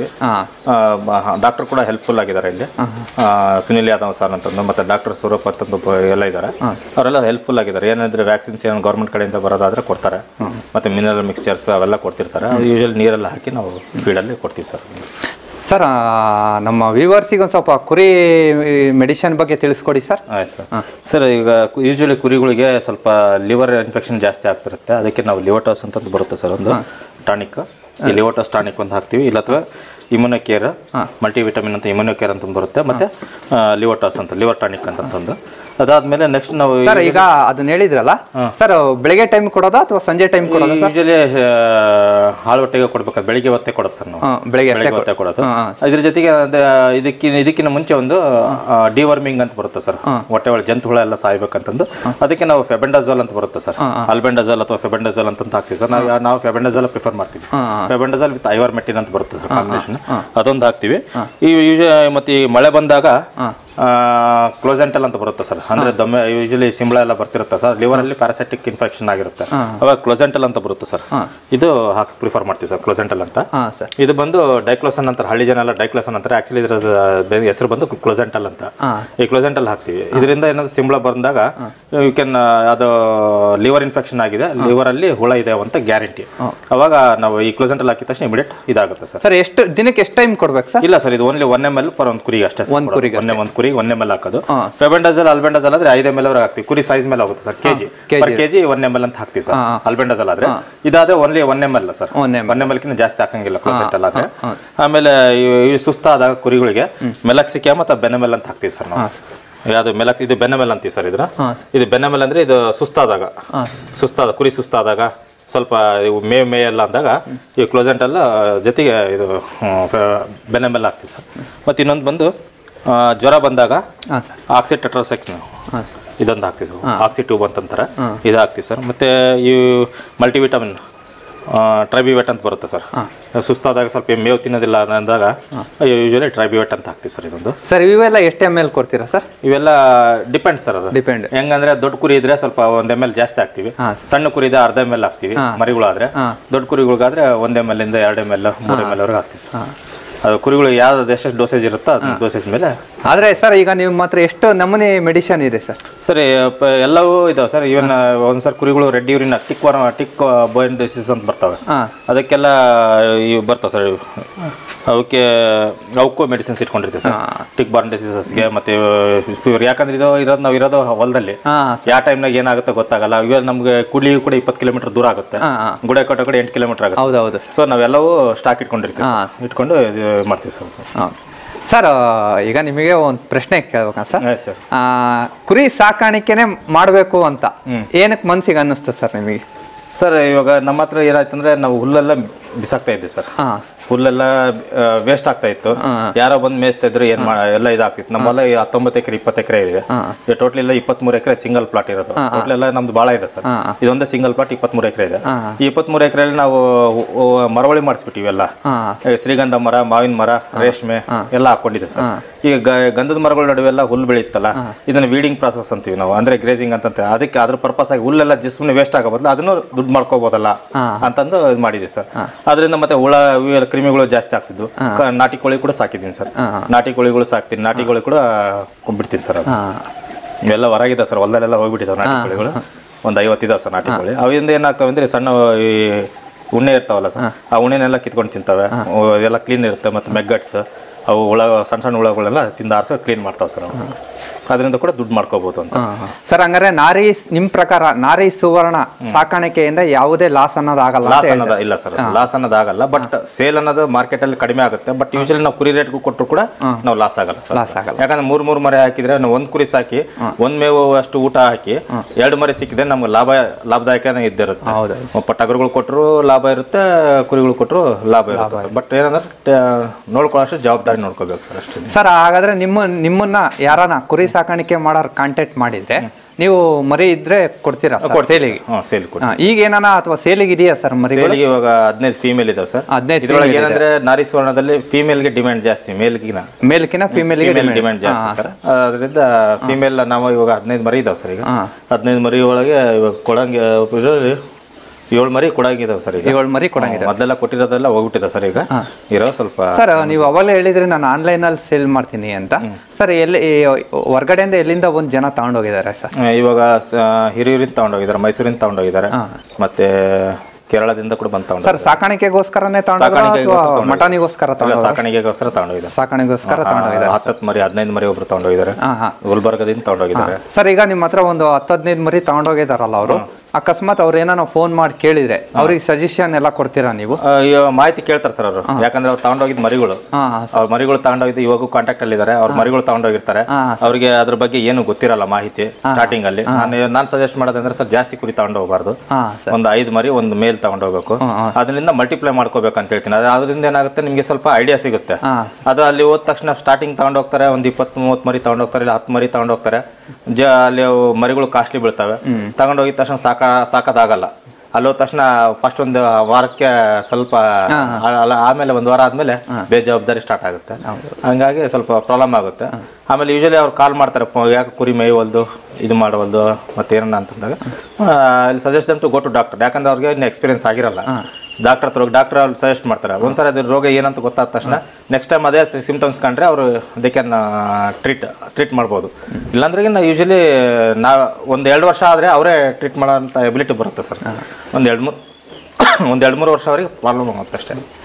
ಹಾಂ ಡಾಕ್ಟರ್ ಕೂಡ ಹೆಲ್ಪ್ಫುಲ್ ಆಗಿದ್ದಾರೆ ಇಲ್ಲಿ ಆ, ಸುನಿಲ್ ಯಾದವ್ ಸರ್ ಅಂತಂದು ಮತ್ತೆ ಡಾಕ್ಟರ್ ಸ್ವರೂಪ್ ಅಂತಂದು ಒಬ್ಬ ಎಲ್ಲ ಇದ್ದಾರೆ ಅವರೆಲ್ಲ ಹೆಲ್ಪ್ಫುಲ್ ಆಗಿದ್ದಾರೆ ಏನಾದ್ರೆ ವ್ಯಾಕ್ಸಿನ್ಸ್ ಏನು ಗೌರ್ಮೆಂಟ್ ಕಡೆಯಿಂದ ಬರೋದಾದ್ರೆ ಕೊಡ್ತಾರೆ ಮತ್ತೆ ಮಿನರಲ್ ಮಿಕ್ಸ್ಚರ್ಸ್ ಅವೆಲ್ಲ ಕೊಡ್ತಿರ್ತಾರೆ ಯೂಶಲಿ ನೀರೆಲ್ಲ ಹಾಕಿ ನಾವು ಫೀಡಲ್ಲಿ ಕೊಡ್ತೀವಿ ಸರ್ ಸರ್ ಆ, ನಮ್ಮ ವ್ಯೂವರ್ಸಿಗೆ ಒಂದು ಸ್ವಲ್ಪ ಕುರಿ ಮೆಡಿಷನ್ ಬಗ್ಗೆ ತಿಳಿಸ್ಕೊಡಿ ಸರ್ ಆಯ್ತು ಸರ್ ಸರ್ ಈಗ ಯೂಶಲಿ ಕುರಿಗಳಿಗೆ ಸ್ವಲ್ಪ ಲಿವರ್ ಇನ್ಫೆಕ್ಷನ್ ಜಾಸ್ತಿ ಆಗ್ತಿರುತ್ತೆ ಅದಕ್ಕೆ ನಾವು ಲಿವೋಟಾಸ್ ಅಂತಂದು ಬರುತ್ತೆ ಸರ್ ಒಂದು ಟಾನಿಕ್ ಈ ಲಿವೋಟಾಸ್ ಟಾನಿಕ್ ಒಂದು ಹಾಕ್ತೀವಿ ಇಲ್ಲ ಅಥವಾ ಇಮ್ಯುನೋ ಕೇರ್ ಮಲ್ಟಿ ವಿಟಮಿನ್ ಅಂತ ಇಮ್ಯುನೋ ಕೇರ್ ಅಂತ ಒಂದು ಬರುತ್ತೆ ಮತ್ತೆ ಲಿವೋಟಾಸ್ ಅಂತ ಲಿವರ್ ಟಾನಿಕ್ ಅಂತಂದು ಅದಾದ್ಮೇಲೆ ನೆಕ್ಸ್ಟ್ ನಾವು ಸರ್ ಈಗ ಅದನ್ನ ಹೇಳಿದ್ರಲ್ಲ ಸರ್ ಬೆಳಗ್ಗೆ ಟೈಮ್ ಕೊಡೋದಾ ಅಥವಾ ಸಂಜೆ ಟೈಮ್ ಕೊಡೋದಾ ಸರ್ ಯೂಶಲಿ ಹಾಳು ಹೊಟ್ಟೆಗೆ ಕೊಡ್ಬೇಕಾದ್ರೆ ಬೆಳಿಗ್ಗೆ ಹೊತ್ತೆ ಕೊಡೋದು ಸರ್ ನಾವು ಹಾ, ಬೆಳಗ್ಗೆ ಬೆಳಿಗ್ಗೆ ಹೊತ್ತೆ ಕೊಡೋದು ಇದ್ರ ಜೊತೆಗೆ ಅದೇ ಇದಕ್ಕಿನ ಇದಕ್ಕಿಂತ ಮುಂಚೆ ಒಂದು ಡಿವರ್ಮಿಂಗ್ ಅಂತ ಬರುತ್ತೆ ಸರ್ ಹೊಟ್ಟೆ ಒಳಗೆ ಜಂತು ಹುಳ ಎಲ್ಲ ಸಾಯ್ಬೇಕಂತಂದು ಅದಕ್ಕೆ ನಾವು ಫೆಬೆಂಡಾಜೋಲ್ ಅಂತ ಬರುತ್ತೆ ಸರ್ ಅಲ್ಬೆಂಡಾಜೋಲ್ ಅಥವಾ ಫೆಬೆಂಡಾಜೋಲ್ ಅಂತ ಹಾಕ್ತೀವಿ ಸರ್ ನಾವು ನಾವು ಫೆಬೆಂಡಾಜೋಲ್ ಪ್ರಿಫರ್ ಮಾಡ್ತೀವಿ ಫೆಬೆಂಡಾಜೋಲ್ ವಿತ್ ಐವರ್ ಮೆಟ್ಟಿನ್ ಅಂತ ಬರುತ್ತೆ ಸರ್ ಕಾಂಬಿನೇಷನ್ ಅದೊಂದು ಹಾಕ್ತೀವಿ ಈ ಯೂಶ ಮತ್ತೆ ಈ ಮಳೆ ಬಂದಾಗ ಕ್ಲೋಸೆಂಟಲ್ ಅಂತ ಬರುತ್ತೆ ಸರ್ ಅಂದ್ರೆ ದಮ್ಮೆ ಯೂಶಲಿ ಸಿಂಬಳ ಎಲ್ಲ ಬರ್ತಿರುತ್ತೆ ಸರ್ ಲಿವರ್ ಅಲ್ಲಿ ಪ್ಯಾರಾಸೈಟಿಕ್ ಇನ್ಫೆಕ್ಷನ್ ಆಗಿರುತ್ತೆ ಅವಾಗ ಕ್ಲೋಸೆಂಟಲ್ ಅಂತ ಬರುತ್ತೆ ಸರ್ ಇದು ಹಾಕಿ ಪ್ರಿಫರ್ ಮಾಡ್ತೀವಿ ಸರ್ ಕ್ಲೋಸೆಂಟಲ್ ಅಂತ ಹಾಂ ಸರ್ ಇದು ಬಂದು ಡೈಕ್ಲೋಸನ್ ಅಂತಾರೆ ಹಳ್ಳಿ ಜನ ಎಲ್ಲ ಡೈಕ್ಲೋಸನ್ ಅಂತಾರೆ ಆಕ್ಚುಲಿ ಇದರ ಹೆಸರು ಬಂದು ಕ್ಲೋಸೆಂಟಲ್ ಅಂತ ಈ ಕ್ಲೋಸೆಂಟಲ್ ಹಾಕ್ತೀವಿ ಇದರಿಂದ ಏನಾದ್ರು ಸಿಂಬಳ ಬಂದಾಗ ಯು ಕ್ಯಾನ್ ಅದು ಲಿವರ್ ಇನ್ಫೆಕ್ಷನ್ ಆಗಿದೆ ಲಿವರ್ ಅಲ್ಲಿ ಹುಳ ಇದೆ ಅಂತ ಗ್ಯಾರಂಟಿ ಅವಾಗ ನಾವು ಈ ಕ್ಲೋಸೆಂಟಲ್ ಹಾಕಿದ ತಕ್ಷಣ ಇಮಿಡಿಯೇಟ್ ಇದಾಗುತ್ತೆ ಸರ್ ಸರ್ ಎಷ್ಟು ದಿನಕ್ಕೆ ಎಷ್ಟು ಟೈಮ್ ಕೊಡ್ಬೇಕು ಸರ್ ಇಲ್ಲ ಸರ್ ಇದು only one M L for ಒಂದು ಕುರಿಗೆ ಅಷ್ಟೇ ಒಂದ್ ಕುರಿಗೆ ಒಂದೇ ಒಂದು ಕುರಿ ಕುರಿ ಒನ್ ಎಮ್ ಎಲ್ ಹಾಕೋದು ಫೆಬೆಂಡಜಲ್ ಅಲ್ಬೆಂಡಜಲ್ ಆದ್ರೆ ಐದು ಎಮ್ ಎಲ್ ಅವ್ರಿಗೆ ಹಾಕ್ತೀವಿ ಕುರಿ ಸೈಜ್ ಮೇಲೆ ಹೋಗುತ್ತೆ sir KG per KG one M L ಅಂತ ಹಾಕ್ತೀವಿ ಸರ್ ಅಲ್ಬೆಂಡಜಲ್ ಆದ್ರೆ ಇದಾದ್ರೆ only one M L sir one one M ಎಲ್ಕಿಂತ ಜಾಸ್ತಿ ಹಾಕಂಗಿಲ್ಲ ಕ್ಲೋಸೆಟ್ ಎಲ್ಲ ಆದ್ರೆ ಆಮೇಲೆ ಇವು- ಇವು ಸುಸ್ತಾದಾಗ ಕುರಿಗಳಿಗೆ ಮೆಲಕ್ಸಿಕೆ ಮತ್ತು ಬೆನಮೆಲ್ ಅಂತ ಹಾಕ್ತೀವಿ ಸರ್ ನಾವು ಯಾವುದು ಮೆಲಕ್ಸ್ ಇದು ಬೆನಮೆಲ್ ಅಂತೀವಿ ಸರ್ ಇದ್ರ ಇದು ಬೆನಮೆಲ್ ಅಂದ್ರೆ ಇದು ಸುಸ್ತಾದಾಗ ಸುಸ್ತಾದ ಕುರಿ ಸುಸ್ತಾದಾಗ ಸ್ವಲ್ಪ ಇವು ಮೇ ಮೇ ಎಲ್ಲ ಅಂದಾಗ ಈ ಕ್ಲೋಸೆಂಟ್ ಎಲ್ಲ ಜೊತೆಗೆ ಇದು ಬೆನಮೆಲ್ ಹಾಕ್ತೀವಿ ಸರ್ ಮತ್ತು ಇನ್ನೊಂದು ಬಂದು ಆ, ಜ್ವರ ಬಂದಾಗ ಹಾಂ ಸರ್ ಆಕ್ಸಿ ಟೆಟ್ರಾಸೆಕ್ಸ್ ಹಾಂ ಇದೊಂದು ಹಾಕ್ತೀವಿ ಸರ್ ಆಕ್ಸಿ ಟ್ಯೂಬ್ ಅಂತಂತಾರೆ ಇದು ಹಾಕ್ತೀವಿ ಸರ್ ಮತ್ತು ಈ ಮಲ್ಟಿವಿಟಮಿನ್ ಟ್ರೈಬಿವೆಟ್ ಅಂತ ಬರುತ್ತೆ ಸರ್ ಸುಸ್ತಾದಾಗ ಸ್ವಲ್ಪ ಮೇವು ತಿನ್ನೋದಿಲ್ಲ ಅಂದಾಗ ಯೂಶಲಿ ಟ್ರೈಬಿವೆಟ್ ಅಂತ ಹಾಕ್ತೀವಿ ಸರ್ ಇದೊಂದು ಸರ್ ಇವೆಲ್ಲ ಎಷ್ಟು ಎಮ್ ಎಲ್ ಕೊಡ್ತೀರಾ ಸರ್ ಇವೆಲ್ಲ ಡಿಪೆಂಡ್ ಸರ್ ಅದು ಡಿಪೆಂಡ್ ಹೆಂಗಂದ್ರೆ ದೊಡ್ಡ ಕುರಿ ಇದ್ರೆ ಸ್ವಲ್ಪ ಒಂದ್ ಎಮ್ ಎಲ್ ಜಾಸ್ತಿ ಹಾಕ್ತಿವಿ ಹಾ. ಸಣ್ಣ ಕುರಿ ಇದ್ರೆ ಅರ್ಧ ಎಮ್ ಎಲ್ ಹಾಕ್ತಿವಿ ಮರಿಗಳಾದ್ರೆ ದೊಡ್ಡ ಕುರಿಗಳಿಗಾದ್ರೆ ಒಂದ್ ಎಮ್ ಎಲ್ ಇಂದ ಎರಡು ಎಮ್ ಎಲ್ ಮೂರು ಎಮ್ ಎಲ್ ವರೆಗೆ ಹಾಕ್ತೀವಿ ಸರ್ ಅದು ಕುರಿಗಳು ಯಾವ್ದು ಎಷ್ಟೆಷ್ಟು ಡೋಸೇಜ್ ಇರುತ್ತೋ ಅದ್ರ ಡೋಸೇಜ್ ಮೇಲೆ ಆದರೆ ಸರ್ ಈಗ ನಿಮ್ಮ ಹತ್ರ ಎಷ್ಟು ನಮೂನೆ ಮೆಡಿಷನ್ ಇದೆ ಸರ್ ಸರ್ ಪ- ಎಲ್ಲವೂ ಇದಾವೆ ಸರ್ ಇವನ್ ಒಂದ್ಸರ್ ಕುರಿಗಳು ರೆಡ್ ಯೂರಿನ್ ಟಿಕ್ ವರ ಟಿಕ್ ಬೋನ್ ಡಿಸೀಸ್ ಅಂತ ಬರ್ತವೆ ಹಾಂ ಅದಕ್ಕೆಲ್ಲ ಇವು ಬರ್ತಾವೆ ಸರ್ ಇವು. ಅವಕ್ಕೆ ಅವಕ್ಕೂ ಮೆಡಿಸಿನ್ಸ್ ಇಟ್ಕೊಂಡಿರ್ತೀವಿ ಸರ್ ಟಿಕ್ ಬಾರ್ನ್ ಡಿಸೀಸಸ್ಗೆ ಮತ್ತೆ ಫೀವರ್ ಯಾಕಂದ್ರೆ ಇದು ಇರೋದು ನಾವು ಇರೋದು ಹೊಲದಲ್ಲಿ ಹಾಂ ಯಾವ ಟೈಮ್ನಾಗ ಏನಾಗುತ್ತೆ ಗೊತ್ತಾಗಲ್ಲ ಇವಾಗ ನಮ್ಗೆ ಕುಳಿ ಕೂಡ ಇಪ್ಪತ್ತು ಕಿಲೋಮೀಟರ್ ದೂರ ಆಗುತ್ತೆ ಹಾಂ ಹಾಂ ಗುಡೆ ಕಟ್ಟ ಕಡೆ ಎಂಟು ಕಿಲೋಮೀಟರ್ ಆಗುತ್ತೆ ಹೌದು ಹೌದು ಸೊ ನಾವೆಲ್ಲವೂ ಸ್ಟಾಕ್ ಇಟ್ಕೊಂಡಿರ್ತೀವಿ ಸರ್. ಇಟ್ಕೊಂಡು ಇದು ಮಾಡ್ತೀವಿ ಸರ್ ಹಾಂ ಸರ್ ಈಗ ನಿಮಗೆ ಒಂದು ಪ್ರಶ್ನೆ ಕೇಳ್ಬೇಕಾ ಸರ್ ಹಾಂ ಸರ್ ಆ, ಕುರಿ ಸಾಕಾಣಿಕೆನೆ ಮಾಡಬೇಕು ಅಂತ ಏನಕ್ಕೆ ಮನ್ಸಿಗೆ ಅನ್ನಿಸ್ತು ಸರ್ ನಿಮಗೆ ಸರ್ ಇವಾಗ ನಮ್ಮ ಹತ್ರ ಏನಾಯ್ತಂದ್ರೆ ನಾವು ಹುಲ್ಲೆಲ್ಲ ಬಿಸಾಕ್ತಾ ಇದ್ವಿ ಸರ್ ಹಾಂ ಹುಲ್ಲೆಲ್ಲ ವೇಸ್ಟ್ ಆಗ್ತಾ ಇತ್ತು ಯಾರೋ ಬಂದು ಮೇಯಿಸ್ತಾ ಇದ್ರು ಏನ್ ಮಾಡ ಎಲ್ಲ ಇದಾಗ್ತಿತ್ತು ನಮ್ಮ ಹೊಲ ಹತ್ತೊಂಬತ್ತು ಎಕರೆ ಇಪ್ಪತ್ತು ಎಕರೆ ಇದೆ ಟೋಟಲ್ ಎಲ್ಲ ಇಪ್ಪತ್ಮೂರು ಎಕರೆ ಸಿಂಗಲ್ ಪ್ಲಾಟ್ ಇರೋದು ಟೋಟಲ್ ಎಲ್ಲ ನಮ್ದು ಭಾಳ ಇದೆ ಸರ್ ಇದೊಂದೇ ಸಿಂಗಲ್ ಪ್ಲಾಟ್ ಇಪ್ಪತ್ಮೂರು ಎಕರೆ ಇದೆ ಈ ಇಪ್ಪತ್ಮೂರು ಎಕರೆಯಲ್ಲಿ ನಾವು ಉ- ಉ- ಮರವಳಿ ಮಾಡಿಸ್ಬಿಟ್ಟಿವಿ ಎಲ್ಲ ಹಾಂ ಈ ಶ್ರೀಗಂಧ ಮರ ಮಾವಿನ ಮರ ರೇಷ್ಮೆ ಎಲ್ಲ ಹಾಕೊಂಡಿದೆ ಸರ್ ಈಗ ಗ- ಗಂಧದ ಮರಗಳ ನಡುವೆ ಎಲ್ಲ ಹುಲ್ಲು ಬೆಳೆಯುತ್ತಲ್ಲ ಇದನ್ನ ವೀಡಿಂಗ್ ಪ್ರಾಸೆಸ್ ಅಂತೀವಿ ನಾವು ಅಂದ್ರೆ ಗ್ರೇಸಿಂಗ್ ಅಂತ ಅದಕ್ಕೆ ಅದ್ರ ಪರ್ಪಸ್ ಆಗಿ ಹುಲ್ಲೆಲ್ಲ ಜಿಸ್ಮನೆ ವೇಸ್ಟ್ ಆಗೋ ಬದಲು ಅದನ್ನು ದುಡ್ಡು ಮಾಡ್ಕೋಬಹುದಲ್ಲ ಅಂತಂದು ಇದು ಮಾಡಿದ್ವಿ ಸರ್ ಅದರಿಂದ ಮತ್ತೆ ಹುಳ ಇವೆಲ್ಲ ಕ್ರಿಮಿಗಳು ಜಾಸ್ತಿ ಆಗ್ತಿದ್ವು ಕ- ನಾಟಿ ಕೋಳಿ ಕೂಡ ಸಾಕಿದ್ದೀನಿ ಸರ್ ನಾಟಿ ಕೋಳಿಗಳು ಸಾಕ್ತೀನಿ ನಾಟಿ ಕೋಳಿ ಕೂಡ ಬಿಡ್ತೀನಿ ಸರ್ ಅದು ಹಾಂ ಇವೆಲ್ಲ ಹೊರಗಿದೆ ಸರ್ ಹೊಲದಲ್ಲೆಲ್ಲ ಹೋಗ್ಬಿಟ್ಟಿದ್ದಾವೆ ನಾಟಿ ಕೋಳಿಗಳು ಒಂದು ಐವತ್ತಿದಾವೆ ಸರ್ ನಾಟಿ ಕೋಳಿ ಅವಿಂದ ಏನಾಗ್ತವೆ ಅಂದ್ರೆ ಸಣ್ಣ ಈ ಉಣ್ಣೆ ಇರ್ತಾವಲ್ಲ ಸರ್ ಆ ಉಣ್ಣೆನೆಲ್ಲ ಕಿತ್ಕೊಂಡು ತಿಂತವೆ ಅವು ಎಲ್ಲ ಕ್ಲೀನ್ ಇರುತ್ತೆ ಮತ್ತು ಮೆಗ್ಗಟ್ಸ್ ಅವು ಹುಳ ಸಣ್ಣ ಸಣ್ಣ ಹುಳಗಳೆಲ್ಲ ತಿಂದ ಆರಿಸಿ ಕ್ಲೀನ್ ಮಾಡ್ತಾವೆ ಸರ್ ಅವು ಅದರಿಂದ ಕೂಡ ದುಡ್ಡು ಮಾಡ್ಕೋಬೋದು ಅಂತ ಸರ್ ಹಂಗಾರೆ ನಾರಿ ನಿಮ್ಮ ಪ್ರಕಾರ ನಾರಿ ಸುವರ್ಣ ಸಾಕಾಣಿಕೆಯಿಂದ ಯಾವುದೇ ಲಾಸ್ ಅನ್ನೋದು ಆಗಲ್ಲ ಅಂತ ಲಾಸ್ ಅನ್ನೋದು ಇಲ್ಲ ಸರ್ ಲಾಸ್ ಅನ್ನೋದು ಆಗಲ್ಲ ಬಟ್ ಸೇಲ್ ಅನ್ನೋದು ಮಾರ್ಕೆಟ್ ಅಲ್ಲಿ ಕಡಿಮೆ ಆಗುತ್ತೆ ಬಟ್ ಯೂಶಲಿ ನಾವು ಕುರಿ ರೇಟ್ ಕೊಟ್ಟರು ಕೂಡ ನಾವು ಲಾಸ್ ಆಗಲ್ಲ ಸರ್ ಲಾಸ್ ಆಗಲ್ಲ ಯಾಕಂದ್ರೆ ಮೂರ್ ಮೂರ್ ಮರಿ ಹಾಕಿದ್ರೆ ನಾವು ಒಂದ್ ಕುರಿ ಸಾಕಿ ಒಂದ್ ಮೇವು ಅಷ್ಟು ಊಟ ಹಾಕಿ ಎರಡು ಮರಿ ಸಿಕ್ಕಿದ್ರೆ ನಮ್ಗೆ ಲಾಭ ಲಾಭದಾಯಕನೇ ಇದ್ದಿರುತ್ತೆ ಹೌದು ಒಬ್ಬ ಟಗರುಗಳು ಕೊಟ್ಟರು ಲಾಭ ಇರುತ್ತೆ ಕುರಿಗಳು ಕೊಟ್ಟರು ಲಾಭ ಇರುತ್ತೆ ಸರ್ ಬಟ್ ಏನಂದ್ರೆ ನೋಡ್ಕೊಳ್ಳೋಷ್ಟು ಜವಾಬ್ದಾರಿ ನೋಡ್ಕೋಬೇಕು ಸರ್ ಅಷ್ಟೇ ಸರ್ ಹಾಗಾದ್ರೆ ನಿಮ್ಮ ನಿಮ್ಮನ್ನ ಯಾರನ್ನ ಕುರಿ ಸಾಕಾಣಿಕೆ ಮಾಡೋರು ಕಾಂಟ್ಯಾಕ್ಟ್ ಮಾಡಿದ್ರೆ ನೀವು ಮರಿ ಇದ್ರೆ ಕೊಡ್ತೀರಾ ಸರ್ ಸೇಲಿಗೆ ಹಾಂ ಸೇಲ್ ಕೊಡಿ ಹಾ, ಈಗ ಏನಾನ ಅಥವಾ ಸೇಲಿಗೆ ಇದೆಯಾ ಸರ್ ಮರಿ ಸೇಲಿಗೆ ಇವಾಗ ಹದಿನೈದು ಫೀಮೇಲ್ ಇದಾವೆ ಸರ್ ಹದಿನೈದು ಇದ್ರೊಳಗೆ ಏನಂದ್ರೆ ನಾರಿ ಸ್ವರ್ಣದಲ್ಲಿ ಫೀಮೇಲ್ಗೆ ಡಿಮ್ಯಾಂಡ್ ಜಾಸ್ತಿ ಮೇಲ್ಗಿನ ಮೇಲ್ಕಿನ ಫಿಮೇಲ್ಗೆ ಫಿಮೇಲ್ ಡಿಮ್ಯಾಂಡ್ ಜಾಸ್ತಿ ಸರ್ ಅದರಿಂದ ಫಿಮೇಲ್ ನಾವು ಇವಾಗ ಹದಿನೈದು ಮರಿ ಇದಾವೆ ಸರ್ ಈಗ ಹದಿನೈದು ಮರಿ ಒಳಗೆ ಇವಾಗ ಕೊಡಂಗೆ ಇರೋದು ಏಳು ಮರಿ ಕೊಡಂಗಿದಾವೆ ಸರ್ ಈಗ ಏಳು ಮರಿ ಕೊಡಂಗಿದೆ ಮೊದಲೆಲ್ಲ ಕೊಟ್ಟಿರೋದೆಲ್ಲ ಹೋಗ್ಬಿಟ್ಟಿದೆ ಸರ್ ಈಗ ಇರೋ ಸ್ವಲ್ಪ ಸರ್ ನೀವು ಅವಾಗಲೇ ಹೇಳಿದ್ರಿ ನಾನು ಆನ್ಲೈನಲ್ಲಿ ಸೇಲ್ ಮಾಡ್ತೀನಿ ಅಂತ ಸರ್ ಎಲ್ಲಿ ಈ ಹೊರ್ಗಡೆಯಿಂದ ಎಲ್ಲಿಂದ ಒಂದು ಜನ ತಗೊಂಡೋಗಿದ್ದಾರೆ ಸರ್ ಆ, ಇವಾಗ ಸ- ಹಿರಿಯೂರಿಂದ ತಗೊಂಡೋಗಿದ್ದಾರೆ ಮೈಸೂರಿಂದ ತಗೊಂಡೋಗಿದ್ದಾರೆ ಮತ್ತೆ ಕೇರಳದಿಂದ ಕೂಡ ಬಂದು ತಗೊಂಡು ಸರ್ ಸಾಕಾಣಿಕೆಗೋಸ್ಕರನೇ ತಗೊಂಡೋಗ ಅಥವಾ ಮಟನಿಗೋಸ್ಕರ ತಗೊಂಡೋಗ ಸಾಕಾಣಿಕೆಗೋಸ್ಕರ ತಗೊಂಡೋಗಿದ್ದಾರೆ ಸಾಕಾಣಿಕೆಗೋಸ್ಕರ ತಗೊಂಡೋಗಿದ್ದಾರೆ ಹತ್ತತ್ತು ಮರಿ ಹದಿನೈದು ಮರಿ ಒಬ್ರು ತಗೊಂಡೋಗಿದ್ದಾರೆ ಹಾಂ ಹಾಂ ಗುಲ್ಬರ್ಗದಿಂದ ತಗೊಂಡೋಗಿದ್ದಾರೆ ಸರ್ ಈಗ ನಿಮ್ಮ ಹತ್ರ ಒಂದು ಹತ್ತು ಹದಿನೈದು ಮರಿ ತಗೊಂಡೋಗಿದಾರಲ್ಲ ಅವರು ಅಕಸ್ಮಾತ್ ಅವ್ರು ಏನಾನ ಫೋನ್ ಮಾಡಿ ಕೇಳಿದ್ರೆ ಅವ್ರಿಗೆ ಸಜೆಷನ್ ಎಲ್ಲ ಕೊಡ್ತೀರಾ ನೀವು ಆ, ಇವಾಗ ಮಾಹಿತಿ ಕೇಳ್ತಾರೆ ಸರ್ ಅವರು ಯಾಕಂದ್ರೆ ಅವ್ರು ತಗೊಂಡೋಗಿದ್ ಮರಿಗಳು ಹಾಂ ಹಾಂ ಅವ್ರ ಮರಿಗಳು ತಗೊಂಡೋಗಿದ್ದು ಇವಾಗೂ ಕಾಂಟ್ಯಾಕ್ಟ್ ಅಲ್ಲಿ ಇದಾರೆ ಅವ್ರ ಮರಿಗಳು ತಗೊಂಡೋಗಿರ್ತಾರೆ ಅವ್ರಿಗೆ ಅದ್ರ ಬಗ್ಗೆ ಏನು ಗೊತ್ತಿರಲ್ಲ ಮಾಹಿತಿ ಸ್ಟಾರ್ಟಿಂಗ್ ಅಲ್ಲಿ ನಾನು ನಾನು ಸಜೆಸ್ಟ್ ಮಾಡೋದಂದ್ರೆ ಸರ್ ಜಾಸ್ತಿ ಕುರಿ ತಗೊಂಡು ಹೋಗ್ಬಾರ್ದು ಹಾಂ ಸರ್ ಒಂದು ಐದು ಮರಿ ಒಂದು ಮೇಲ್ ತಗೊಂಡೋಗ್ಬೇಕು ಅದರಿಂದ ಮಲ್ಟಿಪ್ಲೈ ಮಾಡ್ಕೋಬೇಕು ಅಂತ ಹೇಳ್ತೀನಿ ಅದು ಅದರಿಂದ ಏನಾಗುತ್ತೆ ನಿಮಗೆ ಸ್ವಲ್ಪ ಐಡಿಯಾ ಸಿಗುತ್ತೆ ಹಾಂ ಅದು ಅಲ್ಲಿ ಹೋದ ತಕ್ಷಣ ಸ್ಟಾರ್ಟಿಂಗ್ ತಗೊಂಡೋಗ್ತಾರೆ ಒಂದು ಇಪ್ಪತ್ತು ಮೂವತ್ತು ಮರಿ ತಗೊಂಡೋಗ್ತಾರೆ ಇಲ್ಲ ಹತ್ತು ಮರಿ ತಗೊಂಡೋಗ್ತಾರೆ ಜ ಅಲ್ಲಿ ಅವು ಮರಿಗಳು ಕಾಸ್ಟ್ಲಿ ಬೀಳ್ತವೆ ತಗೊಂಡೋಗಿದ ತಕ್ಷಣ ಸಾಕ ಸಾಕೋದಾಗಲ್ಲ ಅಲ್ಲಿ ಹೋದ ತಕ್ಷಣ ಫಸ್ಟ್ ಒಂದು ವಾರಕ್ಕೆ ಸ್ವಲ್ಪ ಆ- ಅಲ್ಲ ಆಮೇಲೆ ಒಂದು ವಾರ ಆದ್ಮೇಲೆ ಬೇಜವಾಬ್ದಾರಿ ಸ್ಟಾರ್ಟ್ ಆಗುತ್ತೆ ಹಂಗಾಗಿ ಸ್ವಲ್ಪ ಪ್ರಾಬ್ಲಮ್ ಆಗುತ್ತೆ ಆಮೇಲೆ ಯೂಶಲಿ ಅವ್ರು ಕಾಲ್ ಮಾಡ್ತಾರೆ ಪ- ಯಾಕೆ ಕುರಿ ಮೇಯವಲ್ದು ಇದು ಮಾಡವಲ್ದು ಮತ್ತೆ ಏನನ್ನ ಅಂತಂದಾಗ ಅಲ್ಲಿ suggest to go to doctor ಯಾಕಂದ್ರೆ ಅವ್ರಿಗೆ ಇನ್ನು ಎಕ್ಸ್ಪೀರಿಯನ್ಸ್ ಆಗಿರಲ್ಲ ಡಾಕ್ಟರ್ ಹತ್ರ ಹೋಗಿ ಡಾಕ್ಟರ್ ಅವ್ರು ಸಜೆಸ್ಟ್ ಮಾಡ್ತಾರೆ ಒಂದ್ಸರಿ ಅದ್ರ ರೋಗ ಏನಂತ ಗೊತ್ತಾದ ತಕ್ಷಣ ನೆಕ್ಸ್ಟ್ ಟೈಮ್ ಅದೇ ಸಿಂಪ್ಟಮ್ಸ್ ಕಂಡ್ರೆ ಅವರು ದೇ ಕ್ಯಾನ್ ಟ್ರೀಟ್ ಟ್ರೀಟ್ ಮಾಡ್ಬೋದು ಇಲ್ಲಾಂದ್ರೆ ನಾವು ಯೂಶಲಿ ನಾ ಒಂದು ಎರಡು ವರ್ಷ ಆದರೆ ಅವರೇ ಟ್ರೀಟ್ ಮಾಡೋಂಥ ಎಬಿಲಿಟಿ ಬರುತ್ತೆ ಸರ್ ಒಂದು ಎರಡು ಮೂರು ಒಂದು ಎರಡು ಮೂರು ವರ್ಷ ಅವರಿಗೆ ಪ್ರಾಬ್ಲಮ್ ಆಗುತ್ತೆ ಅಷ್ಟೇ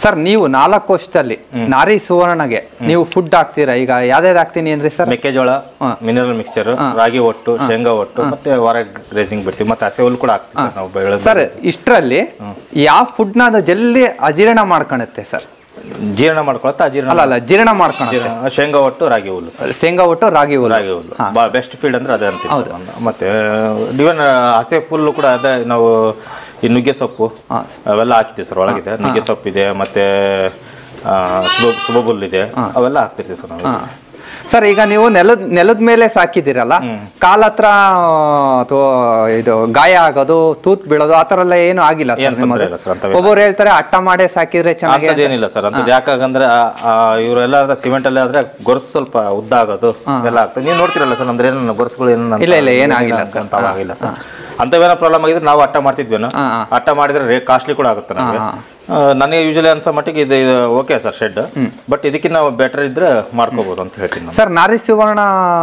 ಸರ್ ನೀವು ನಾಲ್ಕು ವರ್ಷದಲ್ಲಿ ನಾರಿ ಸುವರ್ಣಗೆ ನೀವು ಫುಡ್ ಹಾಕ್ತೀರಾ ಈಗ ಯಾವ್ದಾವ್ದು ಹಾಕ್ತೀನಿ ಅಂದ್ರೆ ಸರ್ ಮೆಕ್ಕೆಜೋಳ ಮಿನರಲ್ ಮಿಕ್ಸ್ಚರ್ ರಾಗಿ ಒಟ್ಟು ಶೇಂಗಾ ಒಟ್ಟು ಮತ್ತೆ ಹೊರ ಗ್ರೇಸಿಂಗ್ ಬಿಡ್ತೀವಿ ಮತ್ತೆ ಹಸೆ ಹುಲ್ಲು ಕೂಡ ಹಾಕ್ತೀವಿ ಸರ್ ನಾವು ಬೆಳೆದ ಸರ್ ಇಷ್ಟರಲ್ಲಿ ಯಾವ ಫುಡ್ನ ಅದು ಜಲ್ದಿ ಅಜೀರ್ಣ ಮಾಡ್ಕೊಳುತ್ತೆ ಸರ್ ಜೀರ್ಣ ಮಾಡ್ಕೊಳತ್ತ ಅಜೀರ್ಣ ಅಲ್ಲ ಅಲ್ಲ ಜೀರ್ಣ ಮಾಡ್ಕೊಳುತ್ತೆ ಜೀರ್ಣ- ಶೇಂಗಾ ಒಟ್ಟು ರಾಗಿ ಹುಲ್ಲು ಸರ್ ಶೇಂಗಾ ಒಟ್ಟು ರಾಗಿ ಹುಲ್ಲು ರಾಗಿ ಹುಲ್ಲು ಬೆಸ್ಟ್ ಫೀಲ್ಡ್ ಅಂದ್ರೆ ಅದೇ ಅಂತೀವಿ ಸರ್ ಒಂದು. ಮತ್ತೆ ಇವನ್ ಹಸೆ ಫುಲ್ಲು ಕೂಡ ಅದೇ ನಾವು ಈ ನುಗ್ಗೆ ಸೊಪ್ಪು ಅವೆಲ್ಲ ಹಾಕಿದ್ದೀವಿ ಸರ್ ಒಳಗಿದೆ ನುಗ್ಗೆ ಸೊಪ್ಪು ಇದೆ ಮತ್ತೆ ಆ, ಸುಬ ಸುಬಬುಲ್ ಇದೆ ಅವೆಲ್ಲ ಹಾಕ್ತಿರ್ತೀವಿ ಸರ್ ನಾವು ಸರ್ ಈಗ ನೀವು ನೆಲದ ನೆಲದ ಮೇಲೆ ಸಾಕಿದ್ದೀರಲ್ಲ ಕಾಲ್ ಹತ್ರ ಅಥವಾ ಇದು ಗಾಯ ಆಗೋದು ತೂತ್ ಬೀಳೋದು ಆ ಥರ ಎಲ್ಲ ಏನು ಆಗಿಲ್ಲ ಸರ್ ಏನ್ ತೊಂದ್ರೆ ಇಲ್ಲ ಸರ್ ಅಂತವೇನು. ಒಬ್ಬರು ಹೇಳ್ತಾರೆ ಅಟ್ಟ ಮಾಡೇ ಸಾಕಿದ್ರೆ ಚೆನ್ನಾಗಿ ಅಂತದೇನಿಲ್ಲ ಸರ್ ಅಂತದ್ ಯಾಕಂದ್ರೆ ಇವರೆಲ್ಲ ಸಿಮೆಂಟ್ ಅಲ್ಲಿ ಆದ್ರೆ ಗೊರ್ಸು ಸ್ವಲ್ಪ ಉದ್ದ ಆಗೋದು ಎಲ್ಲ ಆಗ್ತದೆ ನೀವು ನೋಡ್ತಿರಲ್ಲ ಸರ್ ನಮ್ದು ಏನೋ ಗೊರ್ಸುಗಳು ಏನೋ ಇಲ್ಲ, ಇಲ್ಲ, ಏನಾಗಿಲ್ಲ ಅಂತ ಆಗಿಲ್ಲ ಸರ್ ಅಂತವೇನೋ ಪ್ರಾಬ್ಲಮ್ ಆಗಿದ್ರೆ ನಾವು ಅಟ್ಟ ಮಾಡ್ತಿದ್ವೇನೋ ಅಟ್ಟ ಮಾಡಿದ್ರೆ ರೇ ಕಾಸ್ಟ್ಲಿ ಕೂಡ ಆಗುತ್ತೆ ನಮಗೆ ಆ, ನನಗೆ ಯೂಶಲಿ ಅನ್ಸೋ ಮಟ್ಟಿಗೆ ಇದು ಇದು ಓಕೆ ಸರ್ ಶೆಡ್ ಬಟ್ ಇದಕ್ಕಿಂತ ಬೆಟರ್ ಇದ್ರೆ ಮಾಡ್ಕೋಬಹುದು ಅಂತ ಹೇಳ್ತೀನಿ ನಾನು ಸರ್ ನಾರಿ ಸುವರ್ಣ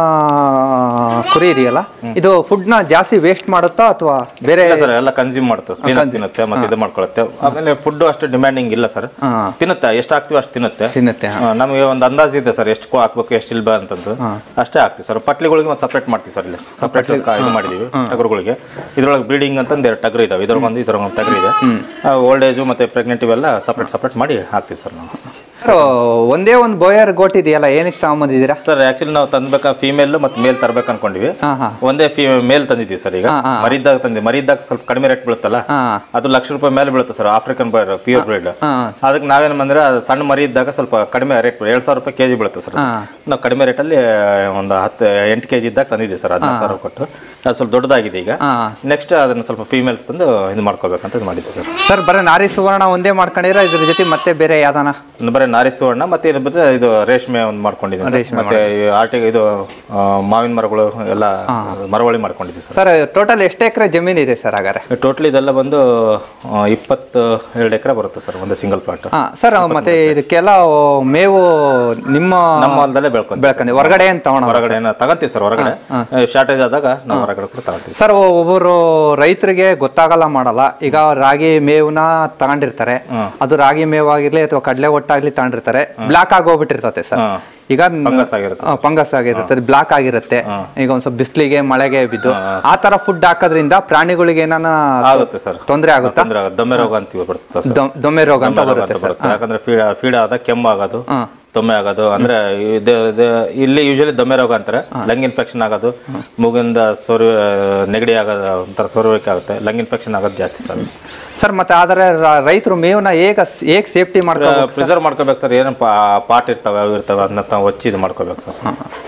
ಕುರಿ ಇದೆಯಲ್ಲ ಇದು ಫುಡ್ನ ಜಾಸ್ತಿ ವೇಸ್ಟ್ ಮಾಡುತ್ತಾ ಅಥವಾ ಬೇರೆ ಇಲ್ಲ ಸರ್ ಎಲ್ಲ ಕನ್ಸ್ಯೂಮ್ ಮಾಡ್ತು ಕ್ಲೀನ್ ತಿನ್ನುತ್ತೆ ಮತ್ತೆ ಇದು ಮಾಡ್ಕೊಳುತ್ತೆ ಆಮೇಲೆ ಫುಡ್ ಅಷ್ಟು ಡಿಮ್ಯಾಂಡಿಂಗ್ ಇಲ್ಲ ಸರ್ ತಿನ್ನುತ್ತೆ ಎಷ್ಟು ಹಾಕ್ತಿವಿ ಅಷ್ಟು ತಿನ್ನುತ್ತೆ ತಿನ್ನುತ್ತೆ ಆ, ನಮಗೆ ಒಂದು ಅಂದಾಜು ಇದೆ ಸರ್ ಎಷ್ಟು ಹಾಕ್ಬೇಕು ಎಷ್ಟು ಇಲ್ಬಾ ಅಂತಂದು ಅಷ್ಟೇ ಹಾಕ್ತಿವಿ ಸರ್ ಪಟ್ಲಿಗಳಿಗೆ ಮತ್ತೆ ಸಪ್ರೇಟ್ ಮಾಡ್ತೀವಿ ಸರ್ ಇಲ್ಲಿ ಸಪ್ರೇಟ್ ಇದು ಮಾಡಿದೀವಿ ಟಗರುಗಳಿಗೆ ಇದ್ರೊಳಗೆ ಬ್ರೀಡಿಂಗ್ ಅಂತಂದು ಎರಡು ಟಗರು ಇದಾವೆ ಇದ್ರೊಳಗೆ ಒಂದು ಇದ್ರೊಳಗೆ ಒಂದು ಟಗರು ಇದೆ ಓಲ್ಡ್ ಏಜು ಮತ್ತೆ ಪ್ರೆಗ್ನೆಂಟ್ ಇವೆಲ್ಲ ಸಪ್ರೇಟ್ ಸಪ್ರೇಟ್ ಮಾಡಿ ಹಾಕ್ತೀವಿ ಸರ್ ನಾವು ಸರ್ ಒಂದೇ ಒಂದು ಬೋಯರ್ ಗೋಟ್ ಇದೆಯಲ್ಲ ಏನಕ್ಕೆ ತಗೊಂಬಂದಿದ್ದೀರಾ ಸರ್ ಆಕ್ಚುಲಿ ನಾವು ತಂದ್ಬೇಕಾ ಫೀಮೇಲ್ ಮತ್ತೆ ಮೇಲ್ ತರ್ಬೇಕು ಅನ್ಕೊಂಡಿವಿ ಹಾ ಹಾ ಒಂದೇ ಫೀ ಮೇಲ್ ತಂದಿದ್ದೀವಿ ಸರ್ ಈಗ ಮರಿದ್ದಾಗ ತಂದಿ ಮರಿದ್ದಾಗ ಸ್ವಲ್ಪ ಕಡಿಮೆ ರೇಟ್ ಬೀಳುತ್ತಲ್ಲ ಹಾ ಅದು ಲಕ್ಷ ರೂಪಾಯಿ ಮೇಲೆ ಬೀಳುತ್ತೆ sir African Boer pure breed ಹಾ ಅದಕ್ಕೆ ನಾವೇನು ಬಂದ್ರೆ ಅದು ಸಣ್ಣ ಮರಿ ಇದ್ದಾಗ ಸ್ವಲ್ಪ ಕಡಿಮೆ ರೇಟ್ ಏಳು ಸಾವಿರ ರೂಪಾಯಿ ಕೆಜಿ ಬೀಳುತ್ತೆ ಸರ್ ಹಾ ನಾವು ಕಡಿಮೆ ರೇಟಲ್ಲಿ ಒಂದು ಹತ್ತು ಎಂಟು ಕೆಜಿ ಇದ್ದಾಗ ತಂದಿದ್ದೀವಿ ಸರ್ ಹದಿನಾರು ಸಾವಿರ ಕೊಟ್ಟು ಅದು ಸ್ವಲ್ಪ ದೊಡ್ಡದಾಗಿದೆ ಈಗ ಹಾ ನೆಕ್ಸ್ಟ್ ಅದನ್ನ ಸ್ವಲ್ಪ ಫೀಮೇಲ್ಸ್ ತಂದು ಇದು ಮಾಡ್ಕೋಬೇಕಂತ ಇದು ಮಾಡಿದ್ದೆ ಸರ್ ಸರ್ ಬರೀ ನಾರಿ ಸುವರ್ಣ ಒಂದೇ ಮಾಡ್ಕೊಂಡಿರ ಇದ್ರ ಜೊತೆ ಮತ್ತೆ ಬೇರೆ ಯಾವ್ದಾನ ಇನ್ನು ಬರೀ ನಾರಿ ಸುವರ್ಣ ಮತ್ತೆ ಇದು ಬಿಟ್ರೆ ಇದು ರೇಷ್ಮೆ ಒಂದು ಮಾಡ್ಕೊಂಡಿದ್ದೀನಿ ಸರ್. ಮತ್ತೆ ಈ ಆರ್ಟಿಗೆ ಇದು ಆ, ಮಾವಿನ ಮರಗಳು ಎಲ್ಲ ಮರವಳಿ ಮಾಡ್ಕೊಂಡಿದ್ದೀವಿ ಸರ್ ಸರ್ ಟೋಟಲ್ ಎಷ್ಟು ಎಕರೆ ಜಮೀನು ಇದೆ ಸರ್ ಹಾಗಾದ್ರೆ ಟೋಟಲ್ ಇದೆಲ್ಲ ಬಂದು ಆ, ಇಪ್ಪತ್ತು ಎರಡು ಎಕರೆ ಬರುತ್ತೆ ಸರ್ ಒಂದು ಸಿಂಗಲ್ ಪ್ಲಾಟ್ ಹಾ ಸರ್ ಮತ್ತೆ ಇದಕ್ಕೆಲ್ಲ ಮೇವು ನಿಮ್ಮ ನಮ್ಮ ಹೊಲದಲ್ಲೇ ಬೆಳ್ಕೊಂತೀವಿ ಬೆಳ್ಕೊಂಡಿ ಹೊರಗಡೆ ಅಂತ ತಗೋಣ ಹೊರಗಡೆ ತಗೊಂತೀವಿ ಸರ್ ಹೊರಗಡೆ ಶಾರ್ಟೇಜ್ ಆದಾಗ ನಾವು ಹೊರಗಡೆ ಕೂಡ ತಗೊಂತೀವಿ ಸರ್ ಒಬ್ಬರು ರೈತರಿಗೆ ಗೊತ್ತಾಗಲ್ಲ ಮಾಡಲ್ಲ ಈಗ ರಾಗಿ ಮೇವನ್ನ ತಗೊಂಡಿರ್ತಾರೆ ಅದು ರಾಗಿ ಮೇವಾಗಿರ್ಲಿ ಅಥವಾ ಕಡಲೆ ಒಟ್ಟಾಗ್ಲಿ ತಗೊಂಡಿರ್ತಾರೆ ಬ್ಲಾಕ್ ಆಗಿ ಹೋಗ್ಬಿಟ್ಟಿರ್ತತೆ ಸರ್ ಹಾ. ಈಗ ಫಂಗಸ್ ಆಗಿರುತ್ತೆ ಫಂಗಸ್ ಆಗಿರುತ್ತೆ ಬ್ಲಾಕ್ ಆಗಿರುತ್ತೆ ಈಗ ಒಂದ್ ಸ್ವಲ್ಪ ಬಿಸಿಲಿಗೆ ಮಳೆಗೆ ಬಿದ್ದು ಆ ತರ ಫುಡ್ ಹಾಕೋದ್ರಿಂದ ಪ್ರಾಣಿಗಳಿಗೆ ಏನಾನ ಆಗುತ್ತೆ ಸರ್ ತೊಂದರೆ ಆಗುತ್ತಾ ತೊಂದ್ರೆ ಆಗುತ್ತೆ ದಮ್ಮೆ ರೋಗ ಅಂತೀವಿ ಬರುತ್ತೆ ಸರ್ ದೊ- ದೊಮ್ಮೆ ರೋಗ ಅಂತ ದಮ್ಮೆ ರೋಗ ಬರುತ್ತೆ ಅಂತ ಬರುತ್ತೆ ಯಾಕಂದ್ರೆ ಫೀಡ್ ಫೀಡ್ ಆದ ಕೆಮ್ಮು ಆಗೋದು ಹಾ. ತೊಮ್ಮೆ ಆಗೋದು ಅಂದ್ರೆ ಇದು- ಇದು- ಇಲ್ಲಿ ಯೂಶಲಿ ದಮ್ಮೆ ರೋಗ ಅಂತಾರೆ ಲಂಗ್ ಇನ್ಫೆಕ್ಷನ್ ಆಗೋದು ಮೂಗಿಂದ ಸೋರು ನೆಗಡಿ ಆಗೋದು ಒಂಥರ ಸೋರುವಿಕೆ ಆಗುತ್ತೆ ಲಂಗ್ ಇನ್ಫೆಕ್ಷನ್ ಆಗೋದು ಜಾಸ್ತಿ ಸರ್ ಸರ್ ಮತ್ತೆ ಆದರೆ ರೈತರು ಮೇವನ್ನ ಹೇಗ ಹೇಗ್ ಸೇಫ್ಟಿ ಮಾಡ್ಕೋ ಪ್ರಿಸರ್ವ್ ಮಾಡ್ಕೋಬೇಕು ಸರ್ ಏನು ಪಾಟ್ ಇರ್ತವೆ ಅವು ಇರ್ತವೆ ಅದನ್ನ ತಾವು ಹೊಚ್ಚಿ ಇದು ಮಾಡ್ಕೋಬೇಕು ಸರ್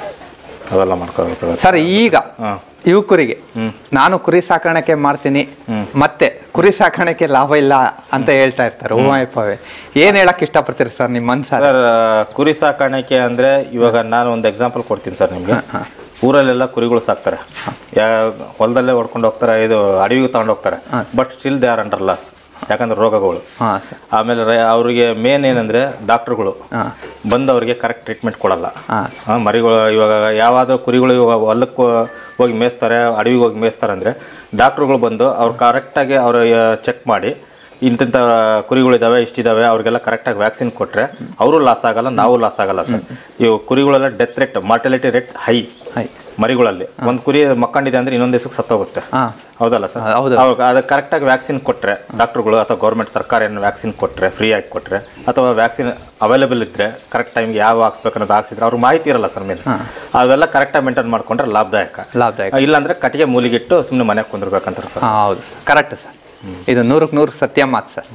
ಅವೆಲ್ಲ ಮಾಡ್ಕೋಬೇಕು ಸರ್ ಈಗ ಹಾಂ ಯುವಕರಿಗೆ ನಾನು ಕುರಿ ಸಾಕಾಣಿಕೆ ಮಾಡ್ತೀನಿ ಮತ್ತೆ ಕುರಿ ಸಾಕಾಣಿಕೆ ಲಾಭ ಇಲ್ಲ ಅಂತ ಹೇಳ್ತಾ ಇರ್ತಾರೆ ಉಮಾಯಪ್ಪವೇ ಏನ್ ಹೇಳಕ್ ಇಷ್ಟಪಡ್ತೀರಿ ಸರ್ ನಿಮ್ಮ ಮನ್ಸ ಸರ್ ಕುರಿ ಸಾಕಾಣಿಕೆ ಅಂದ್ರೆ ಇವಾಗ ನಾನು ಒಂದು ಎಕ್ಸಾಂಪಲ್ ಕೊಡ್ತೀನಿ ಸರ್ ನಿಮಗೆ ಊರಲ್ಲೆಲ್ಲ ಕುರಿಗಳು ಸಾಕ್ತಾರೆ ಯಾ ಹೊಲದಲ್ಲೇ ಹೊಡ್ಕೊಂಡು ಹೋಗ್ತಾರೆ ಇದು ಅಡವಿಗೆ ತಗೊಂಡು ಹೋಗ್ತಾರೆ but still they are under loss ಯಾಕಂದ್ರೆ ರೋಗಗಳು ಹಾ ಸರ್ ಆಮೇಲೆ ರೈ- ಅವ್ರಿಗೆ ಮೇನ್ ಏನಂದ್ರೆ ಡಾಕ್ಟರ್ಗಳು ಬಂದು ಅವ್ರಿಗೆ ಕರೆಕ್ಟ್ ಟ್ರೀಟ್ಮೆಂಟ್ ಕೊಡಲ್ಲ ಹಾ ಆ, ಮರಿಗಳು ಇವಾಗ ಯಾವಾದರೂ ಕುರಿಗಳು ಇವಾಗ ಹೊಲಕ್ಕೆ ಹೋಗಿ ಮೇಯಿಸ್ತಾರೆ ಅಡವಿಗೆ ಹೋಗಿ ಮೇಯಿಸ್ತಾರೆ ಅಂದರೆ ಡಾಕ್ಟ್ರುಗಳು ಬಂದು ಅವ್ರು ಕರೆಕ್ಟಾಗಿ ಅವ್ರು ಚೆಕ್ ಮಾಡಿ ಇಂತಿಂಥ ಕುರಿಗಳಿದ್ದಾವೆ ಇಷ್ಟಿದ್ದಾವೆ ಅವ್ರಿಗೆಲ್ಲ ಕರೆಕ್ಟಾಗಿ ವ್ಯಾಕ್ಸಿನ್ ಕೊಟ್ಟರೆ ಅವರು ಲಾಸ್ ಆಗಲ್ಲ ನಾವು ಲಾಸ್ ಆಗಲ್ಲ ಸರ್ ಇವು ಕುರಿಗಳೆಲ್ಲ death rate mortality rate high high ಮರಿಗಳಲ್ಲಿ ಒಂದು ಕುರಿ ಮಕ್ಕಂಡಿದೆ ಅಂದ್ರೆ ಇನ್ನೊಂದು ದಿವಸಕ್ಕೆ ಸತ್ತೋಗುತ್ತೆ ಹಾ ಹೌದಲ್ಲ ಸರ್ ಹೌದು. ಅವಾಗ ಅದಕ್ಕೆ ಕರೆಕ್ಟಾಗಿ ವ್ಯಾಕ್ಸಿನ್ ಕೊಟ್ಟರೆ ಡಾಕ್ಟ್ರುಗಳು ಅಥವಾ ಗೌರ್ಮೆಂಟ್ ಸರ್ಕಾರ ಏನು ವ್ಯಾಕ್ಸಿನ್ ಕೊಟ್ಟರೆ ಫ್ರೀ ಆಗಿ ಕೊಟ್ಟರೆ ಅಥವಾ ವ್ಯಾಕ್ಸಿನ್ ಅವೈಲೇಬಲ್ ಇದ್ದರೆ ಕರೆಕ್ಟ್ ಟೈಮ್ಗೆ ಯಾವ ಹಾಕ್ಸ್ಬೇಕು ಅನ್ನೋದು ಹಾಕ್ಸಿದ್ರೆ ಅವ್ರಿಗೆ ಮಾಹಿತಿ ಇರಲ್ಲ ಸರ್ ಮೇಲೆ ಅವೆಲ್ಲ ಕರೆಕ್ಟಾಗಿ ಮೇಂಟೈನ್ ಮಾಡ್ಕೊಂಡ್ರೆ ಲಾಭದಾಯಕ ಲಾಭದಾಯಕ ಇಲ್ಲಾಂದ್ರೆ ಕಟ್ಟಿಗೆ ಮೂಲಿಗಿಟ್ಟು ಸುಮ್ಮನೆ ಮನೆಗೆ ಕುಂದಿರ್ಬೇಕಂತಾರೆ ಸರ್ ಹಾ ಹೌದು ಕರೆಕ್ಟ್ ಸರ್ ಇದು ನೂರಕ್ಕೆ ನೂರು ಸತ್ಯ ಮಾತು ಸರ್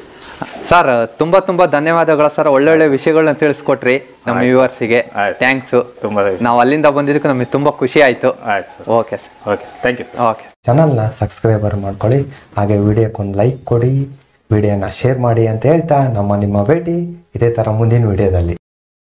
ಸರ್ ತುಂಬಾ ತುಂಬಾ ಧನ್ಯವಾದಗಳು ಸರ್ ಒಳ್ಳೊಳ್ಳೆ ವಿಷಯಗಳನ್ನ ತಿಳಿಸ್ಕೊಟ್ರಿ ನಮ್ಮ ವ್ಯೂವರ್ಸಿಗೆ ಆಯ್ತು. ಥ್ಯಾಂಕ್ಸು ತುಂಬ ನಾವು ಅಲ್ಲಿಂದ ಬಂದಿದ್ದಕ್ಕೆ ನಮಗೆ ತುಂಬಾ ಖುಷಿ ಆಯ್ತು ಆಯ್ತು sir okay sir okay thank you sir okay ಚಾನಲ್ನ ಸಬ್ಸ್ಕ್ರೈಬರ್ ಮಾಡ್ಕೊಳ್ಳಿ ಹಾಗೆ ವಿಡಿಯೋಕ್ಕೊಂದು ಲೈಕ್ ಕೊಡಿ ವಿಡಿಯೋನ ಶೇರ್ ಮಾಡಿ ಅಂತ ಹೇಳ್ತಾ ನಮ್ಮ ನಿಮ್ಮ ಭೇಟಿ ಇದೇ ಥರ ಮುಂದಿನ ವಿಡಿಯೋದಲ್ಲಿ